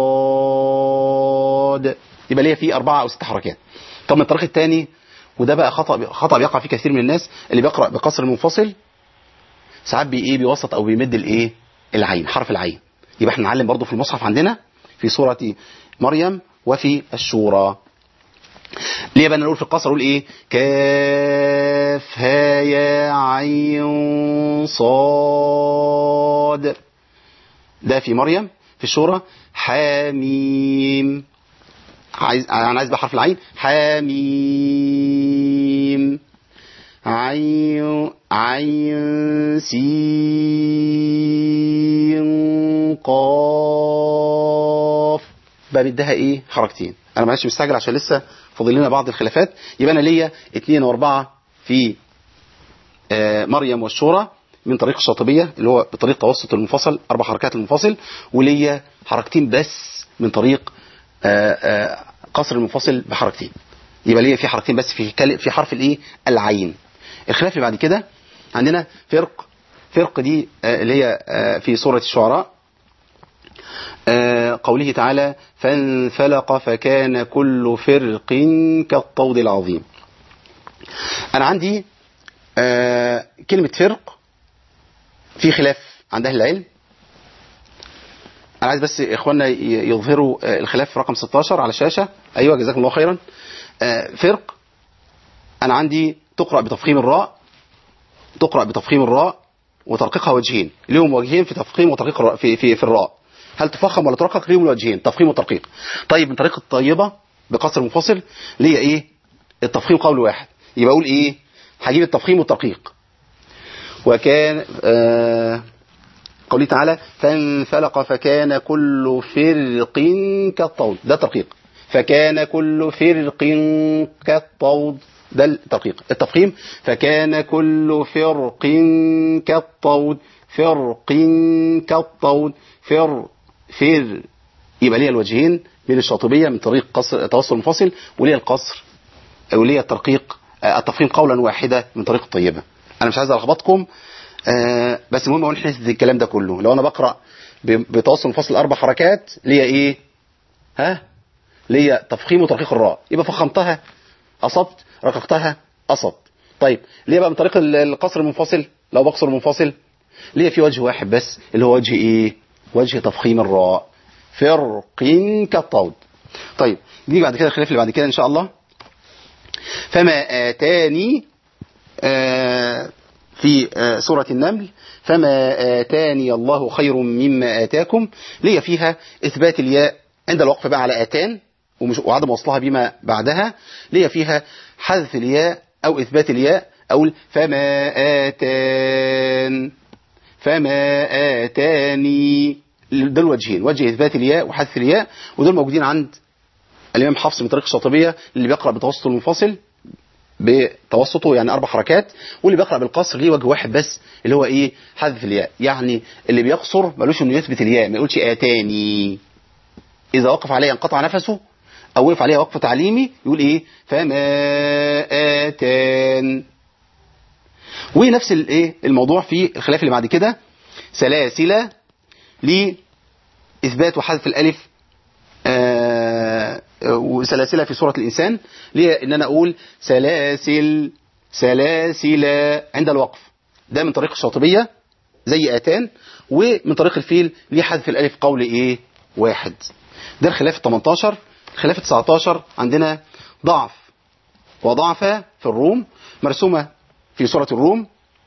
صاد يبقى ليا فيه اربعه او ست حركات طب من الطريق الثاني وده بقى خطا خطا بيقع فيه كثير من الناس اللي بيقرا بقصر المنفصل ساعات بي ايه بيوسط او بيمد الايه العين حرف العين يبقى احنا نعلم برضو في المصحف عندنا في سورة مريم وفي الشورى ليه بقى نقول في القصر نقول ايه كاف ها يا عين صاد ده في مريم في الشورى حاميم عايز انا عايز بحرف العين حاميم عين عين سين قاف بمدها ايه حركتين انا معلش مستعجل عشان لسه فاضل لنا بعض الخلافات يبقى انا ليا اثنين واربعه في آه، مريم والشورى من طريق الشاطبيه اللي هو بطريق توسط المنفصل اربع حركات المنفصل وليا حركتين بس من طريق آه، آه، قصر المنفصل بحركتين يبقى ليا في حركتين بس في كل- في حرف الايه العين الخلاف اللي بعد كده عندنا فرق فرق دي آه، اللي هي آه، في سوره الشعراء آه، قوله تعالى فانفلق فكان كل فرق كالطود العظيم انا عندي آه، كلمة فرق في خلاف عند اهل العلم انا عايز بس اخواننا ي- يظهروا آه، الخلاف رقم 16 على الشاشة ايوه جزاكم الله خيرا آه، فرق انا عندي تقرأ بتفخيم الراء تقرأ بتفخيم الراء وترقيقها وجهين ليهم وجهين في تفخيم وترقيق الراء في في, في الراء هل تفخم ولا ترقق ليهم الوجهين تفخيم وترقيق طيب من طريقة الطيبة بقصر منفصل ليه ايه التفخيم قول واحد يبقى اقول ايه هجيب التفخيم والترقيق وكان آه قوله تعالى فانفلق فكان كل فرق كالطود ده ترقيق فكان كل فرق كالطود ده الترقيق التفخيم فكان كل فرق كالطود فرق كالطود فر فر يبقى ليها الوجهين من الشاطبية من طريق قصر توصل منفصل وليها القصر وليها الترقيق آه، التفخيم قولا واحدة من طريق الطيبة انا مش عايز الخبطكم آه، بس المهم اقول حته الكلام ده كله لو انا بقرا ب- بتوصل منفصل اربع حركات ليا ايه ها ليا تفخيم وترقيق الراء يبقى فخمتها اصبت رققتها اصبت طيب ليه بقى من طريق ال- القصر المنفصل لو بقصر المنفصل ليه في وجه واحد بس اللي هو وجه ايه وجه تفخيم الراء فرق كالطود طيب دي بعد كده الخلاف اللي بعد كده ان شاء الله فما آتاني آه، في آه، سورة النمل فما آتاني الله خير مما آتاكم لي فيها إثبات الياء عند الوقف بقى على آتان ومش وعدم وصلها بما بعدها لي فيها حذف الياء أو إثبات الياء أقول فما آتان فما آتاني دول وجهين وجه إثبات الياء وحذف الياء ودول موجودين عند الإمام حفص من طريق الشاطبية اللي بيقرأ بتوسط المنفصل بتوسطه يعني اربع حركات واللي بيقرا بالقصر ليه وجه واحد بس اللي هو ايه حذف الياء يعني اللي بيقصر ملوش انه يثبت الياء ما يقولش اتاني اذا وقف عليها انقطع نفسه او وقف عليها وقف تعليمي يقول ايه فما اتان ونفس الايه الموضوع في الخلاف اللي بعد كده سلاسل لاثبات وحذف الالف آه، وسلاسل في سورة الإنسان ليه إن أنا أقول سلاسل سلاسل عند الوقف ده من طريق الشاطبية زي آتان ومن طريق الفيل ليه حذف الألف قول إيه واحد ده الخلاف ال 18 الخلاف ال 19 عندنا ضعف وضعف في الروم مرسومة في سورة الروم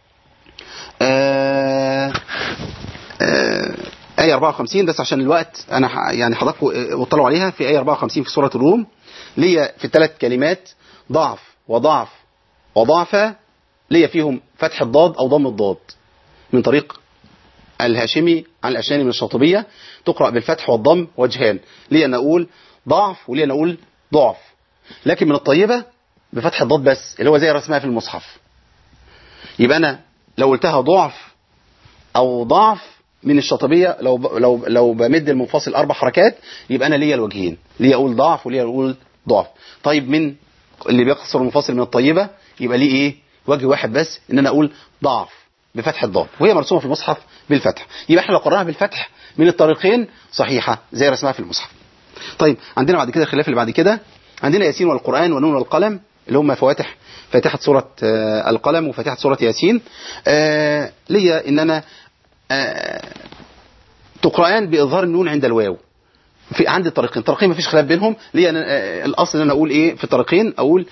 آه آه آية 54 بس عشان الوقت أنا ح- يعني حضراتكم آه، اطلعوا عليها في آية 54 في سورة الروم ليا في الثلاث كلمات ضعف وضعف وضعف ليا فيهم فتح الضاد أو ضم الضاد من طريق الهاشمي عن الأشناني من الشاطبية تقرأ بالفتح والضم وجهان ليه أنا أقول ضعف وليه أنا أقول ضعف لكن من الطيبة بفتح الضاد بس اللي هو زي رسمها في المصحف يبقى أنا لو قلتها ضعف او ضعف من الشاطبيه لو ب... لو لو بمد المنفصل اربع حركات يبقى انا ليا الوجهين ليا اقول ضعف وليا اقول ضعف طيب من اللي بيقصر المنفصل من الطيبه يبقى ليه ايه وجه واحد بس ان انا اقول ضعف بفتح الضاد وهي مرسومه في المصحف بالفتح يبقى احنا لو قرأناها بالفتح من الطريقين صحيحه زي رسمها في المصحف طيب عندنا بعد كده الخلاف اللي بعد كده عندنا ياسين والقرآن ونون والقلم اللي هم فواتح فاتحة سورة آه، القلم وفاتحة سورة ياسين آه، ليا ان انا آه، تقرأان بإظهار النون عند الواو في عندي طريقين طريقين مفيش خلاف بينهم ليه أنا آه، الاصل ان انا اقول ايه في الطريقين اقول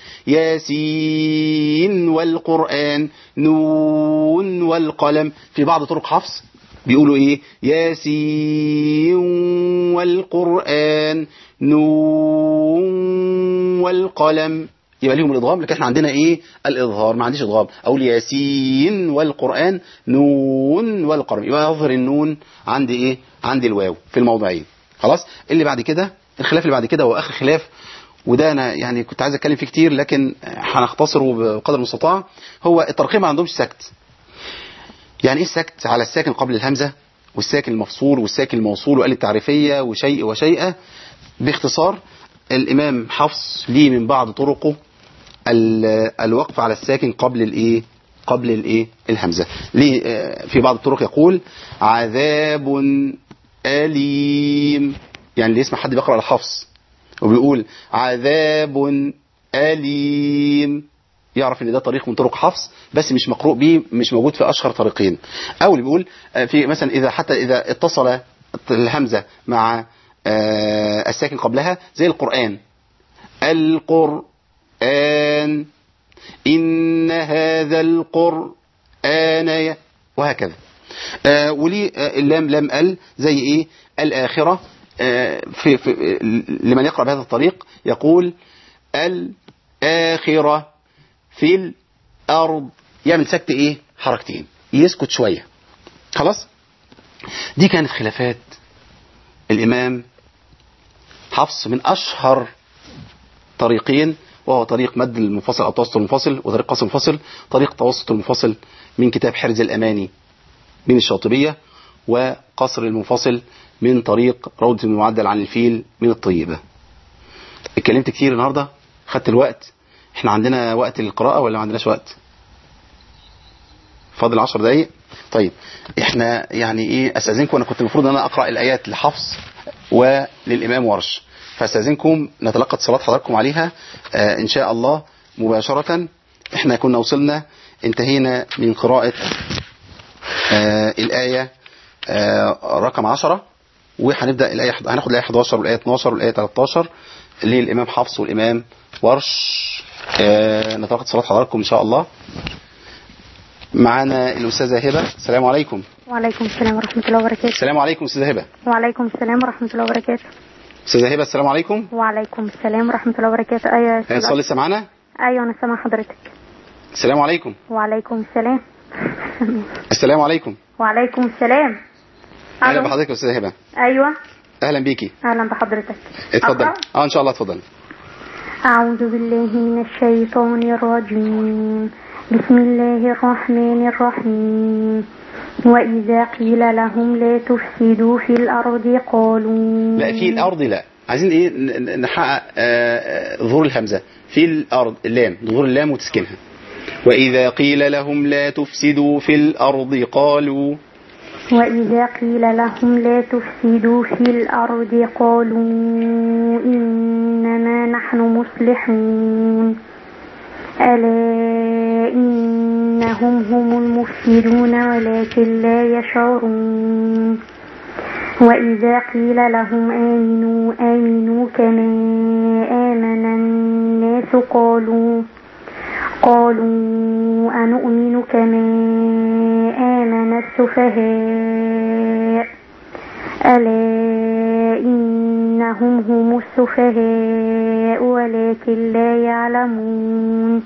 ياسين والقران نون والقلم في بعض طرق حفص بيقولوا ايه ياسين والقرآن نون والقلم يبقى ليهم الادغام لكن احنا عندنا ايه الاظهار ما عنديش ادغام اقول ياسين والقرآن نون والقلم يبقى يظهر النون عندي ايه عندي الواو في الموضعين خلاص اللي بعد كده الخلاف اللي بعد كده هو اخر خلاف وده انا يعني كنت عايز اتكلم فيه كتير لكن هنختصره بقدر المستطاع هو الترقيم ما عندهمش سكت يعني ايه السكت على الساكن قبل الهمزه والساكن المفصول والساكن الموصول وقال التعريفيه وشيء وشيئه باختصار الامام حفص ليه من بعض طرقه ال- الوقف على الساكن قبل الايه قبل الايه الهمزه ليه آه، في بعض الطرق يقول عذاب اليم يعني اللي يسمع حد بيقرا على حفص وبيقول عذاب اليم يعرف ان ده طريق من طرق حفص بس مش مقروء به مش موجود في اشهر طريقين او اللي بيقول آه، في مثلا اذا حتى اذا اتصل الهمزه مع آه، الساكن قبلها زي القران القرآن إن هذا القرآن ي- وهكذا آه ولي آه اللام لام ال زي ايه الآخرة آه في, في لمن يقرأ بهذا الطريق يقول الآخرة في الأرض يعمل سكت ايه حركتين يسكت شوية خلاص دي كانت خلافات الإمام حفص من أشهر طريقين وهو طريق مد المنفصل أو توسط المنفصل وطريق قصر المنفصل طريق توسط المنفصل من كتاب حرز الأماني من الشاطبية وقصر المنفصل من طريق روضة المعدل عن الفيل من الطيبة اتكلمت كتير النهاردة خدت الوقت احنا عندنا وقت للقراءة ولا ما عندناش وقت فاضل عشر دقايق طيب احنا يعني ايه استاذنكم انا كنت المفروض ان انا اقرا الايات لحفص وللامام ورش فاستاذنكم نتلقى اتصالات حضراتكم عليها آه ان شاء الله مباشره احنا كنا وصلنا انتهينا من قراءه آه الايه آه رقم 10 وهنبدا الايه هناخد الايه 11 والايه 12 والايه 13 للامام حفص والامام ورش آه نتلقى اتصالات حضراتكم ان شاء الله معانا الاستاذه هبه السلام عليكم وعليكم السلام ورحمة الله وبركاته السلام عليكم استاذه هبه وعليكم السلام ورحمة الله وبركاته استاذه هبه السلام عليكم وعليكم السلام ورحمة الله وبركاته أيوة يا هي أستاذ اتصال لسه معانا أيوة أنا سامع حضرتك السلام عليكم وعليكم السلام السلام عليكم وعليكم السلام اهلا ألو. بحضرتك يا استاذه هبه أيوة اهلا بيكي أهلا بحضرتك اتفضل أقرأ؟ اه ان شاء الله اتفضل أعوذ بالله من الشيطان الرجيم بسم الله الرحمن الرحيم وإذا قيل لهم لا تفسدوا في الأرض قالوا لا في الارض لا عايزين ايه ن- ن- نحقق آه، آه، ظهور الهمزه في الارض اللام ظهور اللام وتسكينها واذا قيل لهم لا تفسدوا في الارض قالوا وإذا قيل لهم لا تفسدوا في الأرض قالوا إنما نحن مصلحون ألا إنهم هم المفسدون ولكن لا يشعرون وإذا قيل لهم آمنوا آمنوا كما آمن الناس قالوا قالوا أنؤمن كما آمن السفهاء ألا إنهم هم السفهاء ولكن لا يعلمون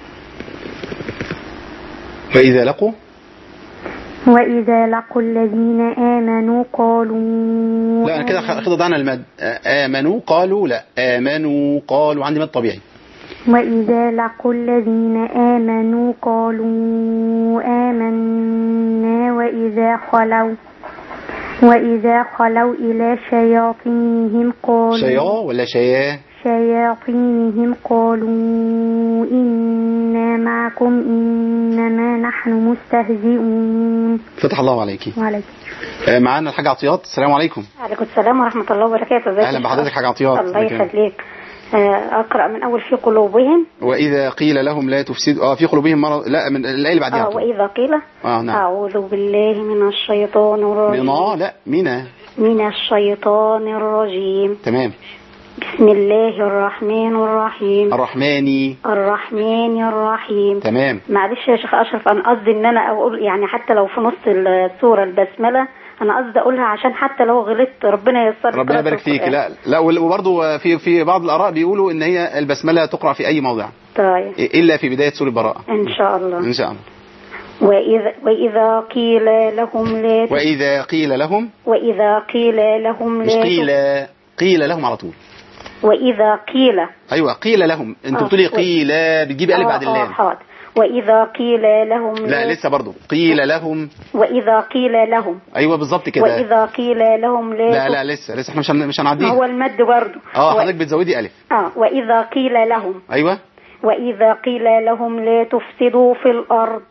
واذا لقوا وإذا لقوا الذين آمنوا قالوا لا انا كده خ- كده ضعنا المد آه، امنوا قالوا لا امنوا قالوا عندي مد طبيعي وإذا لقوا الذين آمنوا قالوا آمنا وإذا خلوا وإذا خلوا إلى شياطينهم قالوا شيا ولا شيا شياطينهم قالوا إنا معكم إنما نحن مستهزئون فتح الله عليكي وعليكم آه، معانا الحاج عطيات السلام عليكم عليكم السلام ورحمة الله وبركاته ازيك اهلا يا بحضرتك شيخ؟ حاج عطيات الله ازيك يا- يخليك آه، أقرأ من أول في قلوبهم واذا قيل لهم لا تفسدوا اه في قلوبهم مرض لا من الايه اللي بعديها آه على طول. وإذا قيل اه نعم أعوذ بالله من الشيطان الرجيم منا لا منا من الشيطان الرجيم تمام بسم الله الرحمن الرحيم الرحمن الرحمن الرحيم تمام معلش يا شيخ اشرف انا قصدي ان انا اقول يعني حتى لو في نص السوره البسمله انا قصدي اقولها عشان حتى لو غلطت ربنا ييسر لي ربنا قراءة يبارك فيك القرآن. لا لا وبرضه في في بعض الاراء بيقولوا ان هي البسمله تقرا في اي موضع طيب الا في بدايه سوره البراءه ان شاء الله ان شاء الله واذا واذا قيل لهم لا تف- واذا قيل لهم واذا قيل لهم مش لا قيل تف- قيل لهم على طول واذا قيل ايوه قيل لهم انت آه. بتقولي قيل بتجيبي الف بعد آه، آه، اللام حاضر واذا قيل لهم لا لسه برضه قيل لهم واذا قيل لهم ايوه بالظبط كده واذا قيل لهم لا لا تف- لا لسه لسه احنا مش هن- مش ما هو هنعديها المد برضه اه و- حضرتك بتزودي الف اه واذا قيل لهم ايوه وإذا قيل لهم لا تفسدوا في الأرض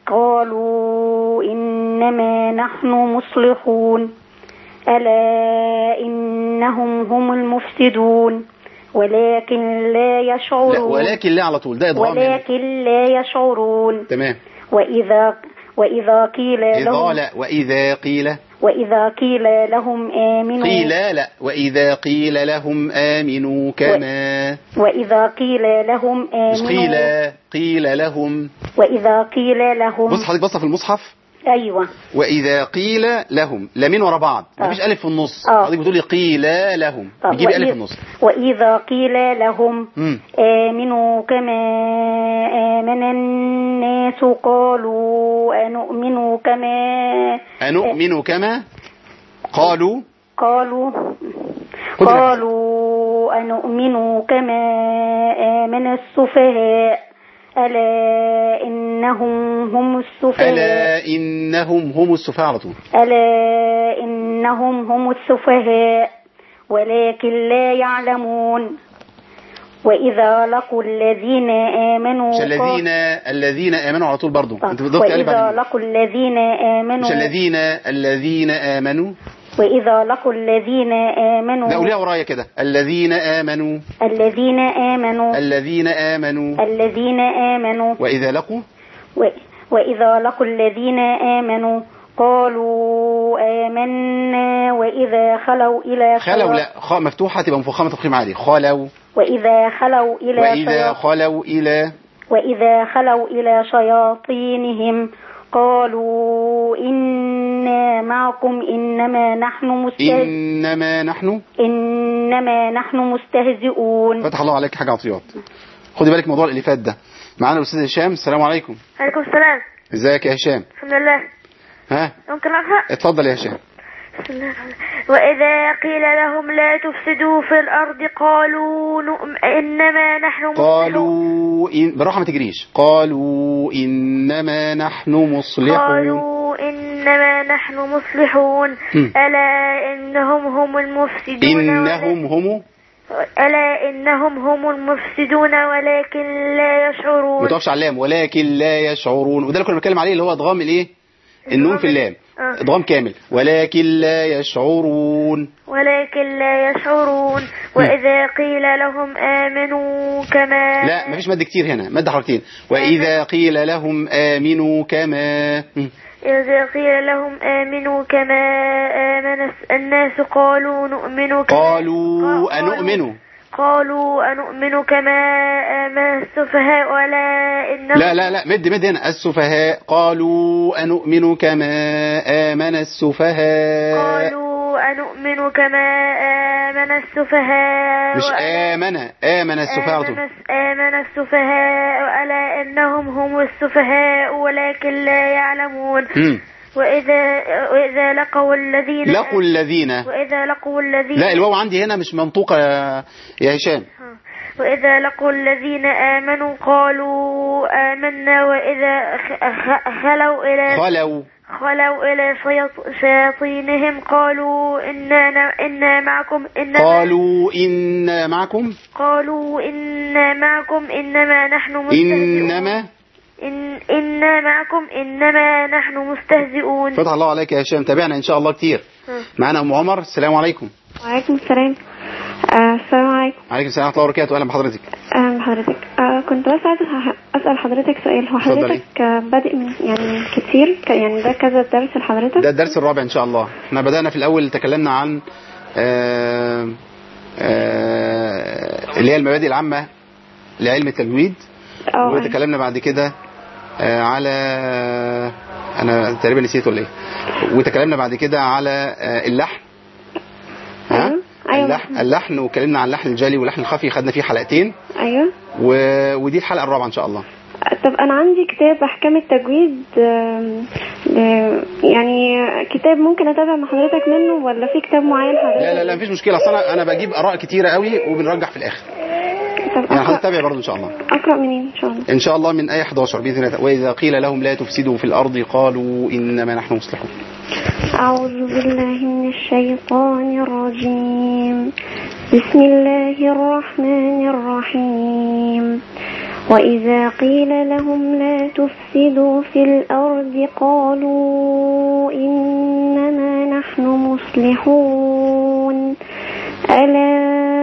قالوا إنما نحن مصلحون ألا إنهم هم المفسدون ولكن لا لا يشعرون ولكن لا على طول ده ادغام هنا. ولكن لا يشعرون تمام وإذا وإذا قيل اذا لهم لا واذا قيل وإذا قيل لهم آمنوا قيل لا واذا قيل لهم امنوا كما وإذا قيل لهم مش قيل آمنوا قيل لهم وإذا قيل لهم بص حضرتك بصه في المصحف أيوه واذا قيل لهم لامين ورا بعض آه. مفيش الف في النص آه. حضرتك بتقولي قيل لهم طب بتجيبي الف وإذ- في النص وإذا قيل لهم امم آمنوا كما آمن الناس قالوا أنؤمن كما أنؤمن كما قالوا قالوا خد قالوا أنؤمن كما آمن السفهاء ألا إنهم هم السفهاء ألا إنهم هم السفهاء على طول ألا إنهم هم السفهاء ولكن لا يعلمون وإذا لقوا الذين آمنوا مش الذين الذين آمنوا على طول برضو قال- أنت بتضيف ألف وإذا بعد لقوا الذين آمنوا مش الذين الذين آمنوا وإذا لقوا الذين آمنوا لا قوليها ورايا كده الذين آمنوا الذين آمنوا الذين آمنوا الذين آمنوا وإذا لقوا و- وإذا لقوا الذين آمنوا قالوا آمنا وإذا خلوا إلى خلوا شياط- لا خاء مفتوحة تبقى مفخمة تفخيم عالي خلوا وإذا خلوا إلى وإذا شياط- خلوا إلى وإذا خلوا إلى شياطينهم قالوا إنا معكم إنما نحن مستهزئون إنما نحن إنما نحن مستهزئون فتح الله عليك حاجة عطيات خدي بالك موضوع الإليفات ده معانا الأستاذ هشام السلام عليكم عليكم السلام ازيك يا هشام الحمد لله ها ممكن أقرأ اتفضل يا هشام بسم الله الرحمن الرحيم. وإذا قيل لهم لا تفسدوا في الأرض قالوا نؤم إنما نحن مصلحون قالوا إن بالراحة ما تجريش قالوا إنما نحن مصلحون قالوا إنما نحن مصلحون هم. ألا إنهم هم المفسدون إنهم هم ول- ألا إنهم هم المفسدون ولكن لا ما يشعرون تقفش على اللام ولكن لا يشعرون وده اللي كنا بنتكلم عليه اللي هو ادغام الايه النون في اللام آه. ادغام كامل ولكن لا يشعرون ولكن لا يشعرون وإذا قيل لهم آمنوا كما لا مفيش مد كتير هنا مد حركتين وإذا قيل لهم آمنوا كما هم. إذا قيل لهم آمنوا كما آمن الناس قالوا نؤمن كما قالوا أنؤمن قالوا أنؤمن كما آمن السفهاء ولا إنهم لا لا لا مد مد هنا السفهاء قالوا أنؤمن كما آمن السفهاء قالوا أنؤمن كما آمن السفهاء مش وألا- آمن آمن السفهاء على طول. آمن, آمن السفهاء ألا إنهم هم السفهاء ولكن لا يعلمون هم. وإذا وإذا لقوا الذين لقوا الذين وإذا لقوا الذين لا الواو عندي هنا مش منطوقة يا- يا هشام وإذا لقوا الذين آمنوا قالوا آمنا وإذا خ- خ- خلوا إلى خلوا خلوا إلى شياط- شياطينهم قالوا إنا ن- إنا معكم إنما قالوا إنا معكم قالوا إنا معكم إنما نحن مستهزئون إنما إن إنا معكم إنما نحن مستهزئون فتح الله عليك يا هشام تابعنا إن شاء الله كتير معنا أم عمر السلام عليكم وعليكم السلام آه السلام عليكم عليكم السلام ورحمة الله وبركاته أهلا بحضرتك أهلا بحضرتك آه كنت بس عايزة ه- أسأل حضرتك سؤال هو اتفضلي. حضرتك آه بادئ من يعني كتير ك- يعني ده كذا درس لحضرتك ده الدرس الرابع إن شاء الله احنا بدأنا في الأول تكلمنا عن آه، آه، اللي هي المبادئ العامة لعلم التجويد اه وتكلمنا بعد كده آه، على انا تقريبا نسيت ولا ايه وتكلمنا بعد كده على آه، اللحن ها أيوة. أيوة. اللحن اللحن واتكلمنا عن اللحن الجلي واللحن الخفي خدنا فيه حلقتين ايوه و... ودي الحلقه الرابعه ان شاء الله طب انا عندي كتاب احكام التجويد آم، ل- يعني كتاب ممكن اتابع مع حضرتك منه ولا في كتاب معين حضرتك لا لا لا مفيش مشكله اصل انا انا بجيب اراء كتيره قوي وبنرجح في الاخر طب يعني حضرتك اقرا تابع برضه ان شاء الله اقرا منين ان شاء الله ان شاء الله من ايه 11 باذن الله واذا قيل لهم لا تفسدوا في الارض قالوا انما نحن مصلحون أعوذ بالله من الشيطان الرجيم بسم الله الرحمن الرحيم وإذا قيل لهم لا تفسدوا في الأرض قالوا إنما نحن مصلحون ألا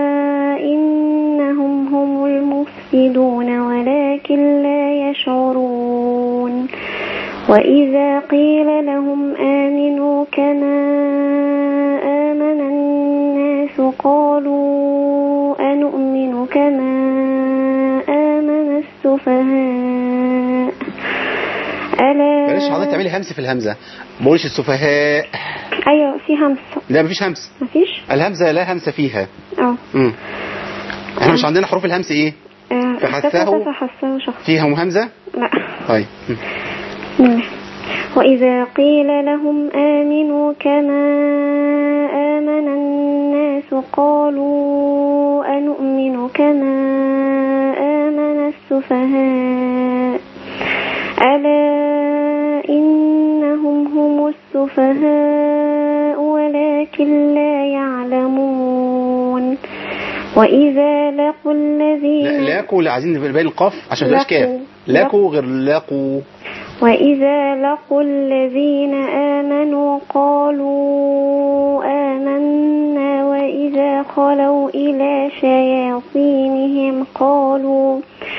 إنهم هم المفسدون ولكن لا يشعرون وإذا قيل لهم آمنوا كما آمن الناس قالوا أنؤمن كما آمن السفهاء ألا بلاش حضرتك تعملي همس في الهمزه ما بقولش السفهاء أيوة في همس لا مفيش همس مفيش الهمزه لا همس فيها اه امم احنا مش عندنا حروف الهمس ايه آه، فحثه؟ اختفى فحثه شخص فيها همزه لا طيب مم. بسم الله. وإذا قيل لهم آمنوا كما آمن الناس قالوا أنؤمن كما آمن السفهاء ألا إنهم هم السفهاء ولكن لا يعلمون وإذا لقوا الذين لا لاكو لا عايزين نبين القاف عشان ما تبقاش كاف لاكو. لاكو غير لاكو وإذا لقوا الذين آمنوا قالوا آمنا وإذا خلوا إلى شياطينهم قالوا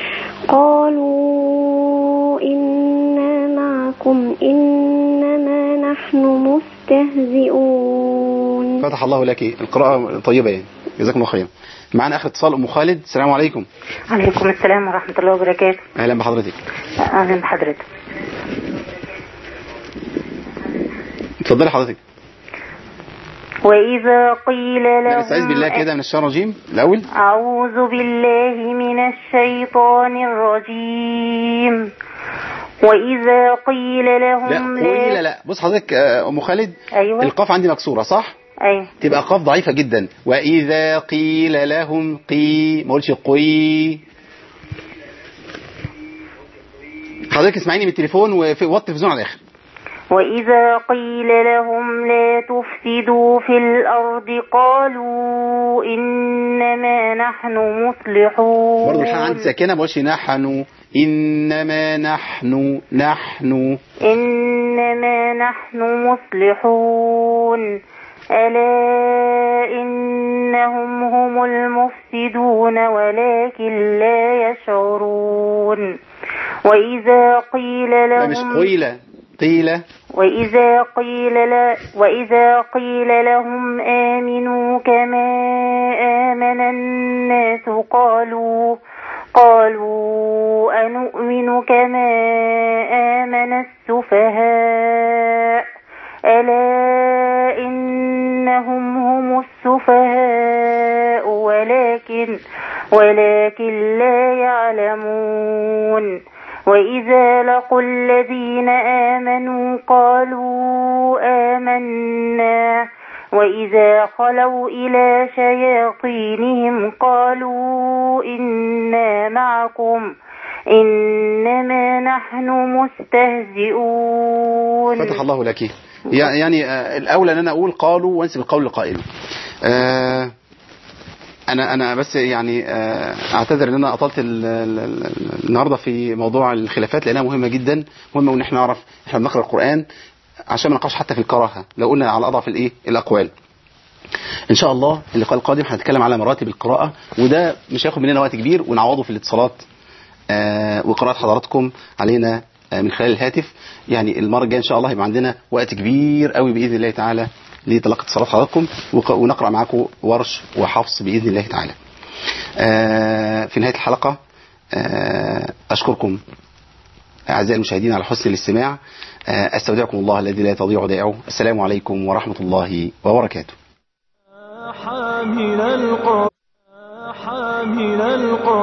قالوا إنا معكم إنما نحن مستهزئون فتح الله لك القراءة طيبة يعني جزاكم الله خيرا معانا آخر اتصال أم خالد السلام عليكم عليكم السلام ورحمة الله وبركاته أهلا بحضرتك أهلا بحضرتك اتفضلي حضرتك وإذا قيل لا لهم نستعيذ بالله كده من الشيطان الرجيم الأول أعوذ بالله من الشيطان الرجيم وإذا قيل لهم لا قولي لا لا بص حضرتك آه، أم خالد أيوة. القاف عندي مكسورة صح أيوة تبقى قاف ضعيفة جدا وإذا قيل لهم قي ما قولش قي حضرتك اسمعيني من التليفون ووطي التلفزيون على الآخر وإذا قيل لهم لا تفسدوا في الأرض قالوا إنما نحن مصلحون برضه الحاء عندي ساكنة ما بقولش نحن إنما نحن نحن إنما نحن مصلحون ألا إنهم هم المفسدون ولكن لا يشعرون وإذا قيل لا مش لهم قيلة قيلة وإذا قيل ل... وإذا قيل لهم آمنوا كما آمن الناس قالوا قالوا أنؤمن كما آمن السفهاء ألا إنهم هم السفهاء ولكن ولكن لا يعلمون وإذا لقوا الذين آمنوا قالوا آمنا وإذا خلوا إلى شياطينهم قالوا إنا معكم إنما نحن مستهزئون فتح الله لك يعني يعني آه، الأولى أن أنا أقول قالوا وأنسب القول لقائله آه، أنا أنا بس يعني آه، أعتذر إن أنا أطلت ال- ال- ال- النهاردة في موضوع الخلافات لأنها مهمة جدا مهمة وإن إحنا نعرف إحنا بنقرأ القرآن عشان ما نقعش حتى في الكراهة لو قلنا على أضعف الإيه الأقوال ان شاء الله اللقاء القادم هنتكلم على مراتب القراءة وده مش هياخد مننا وقت كبير ونعوضه في الاتصالات آه، وقراءة حضراتكم علينا آه، من خلال الهاتف يعني المرة الجاية ان شاء الله يبقى عندنا وقت كبير قوي بإذن الله تعالى لتلقي اتصالات حضراتكم وق- ونقرأ معاكم ورش وحفص بإذن الله تعالى آه، في نهاية الحلقة آه، أشكركم أعزائي المشاهدين على حسن الاستماع آه، أستودعكم الله الذي لا تضيع ودائعه السلام عليكم ورحمة الله وبركاته حامل القرآن حامل القرآن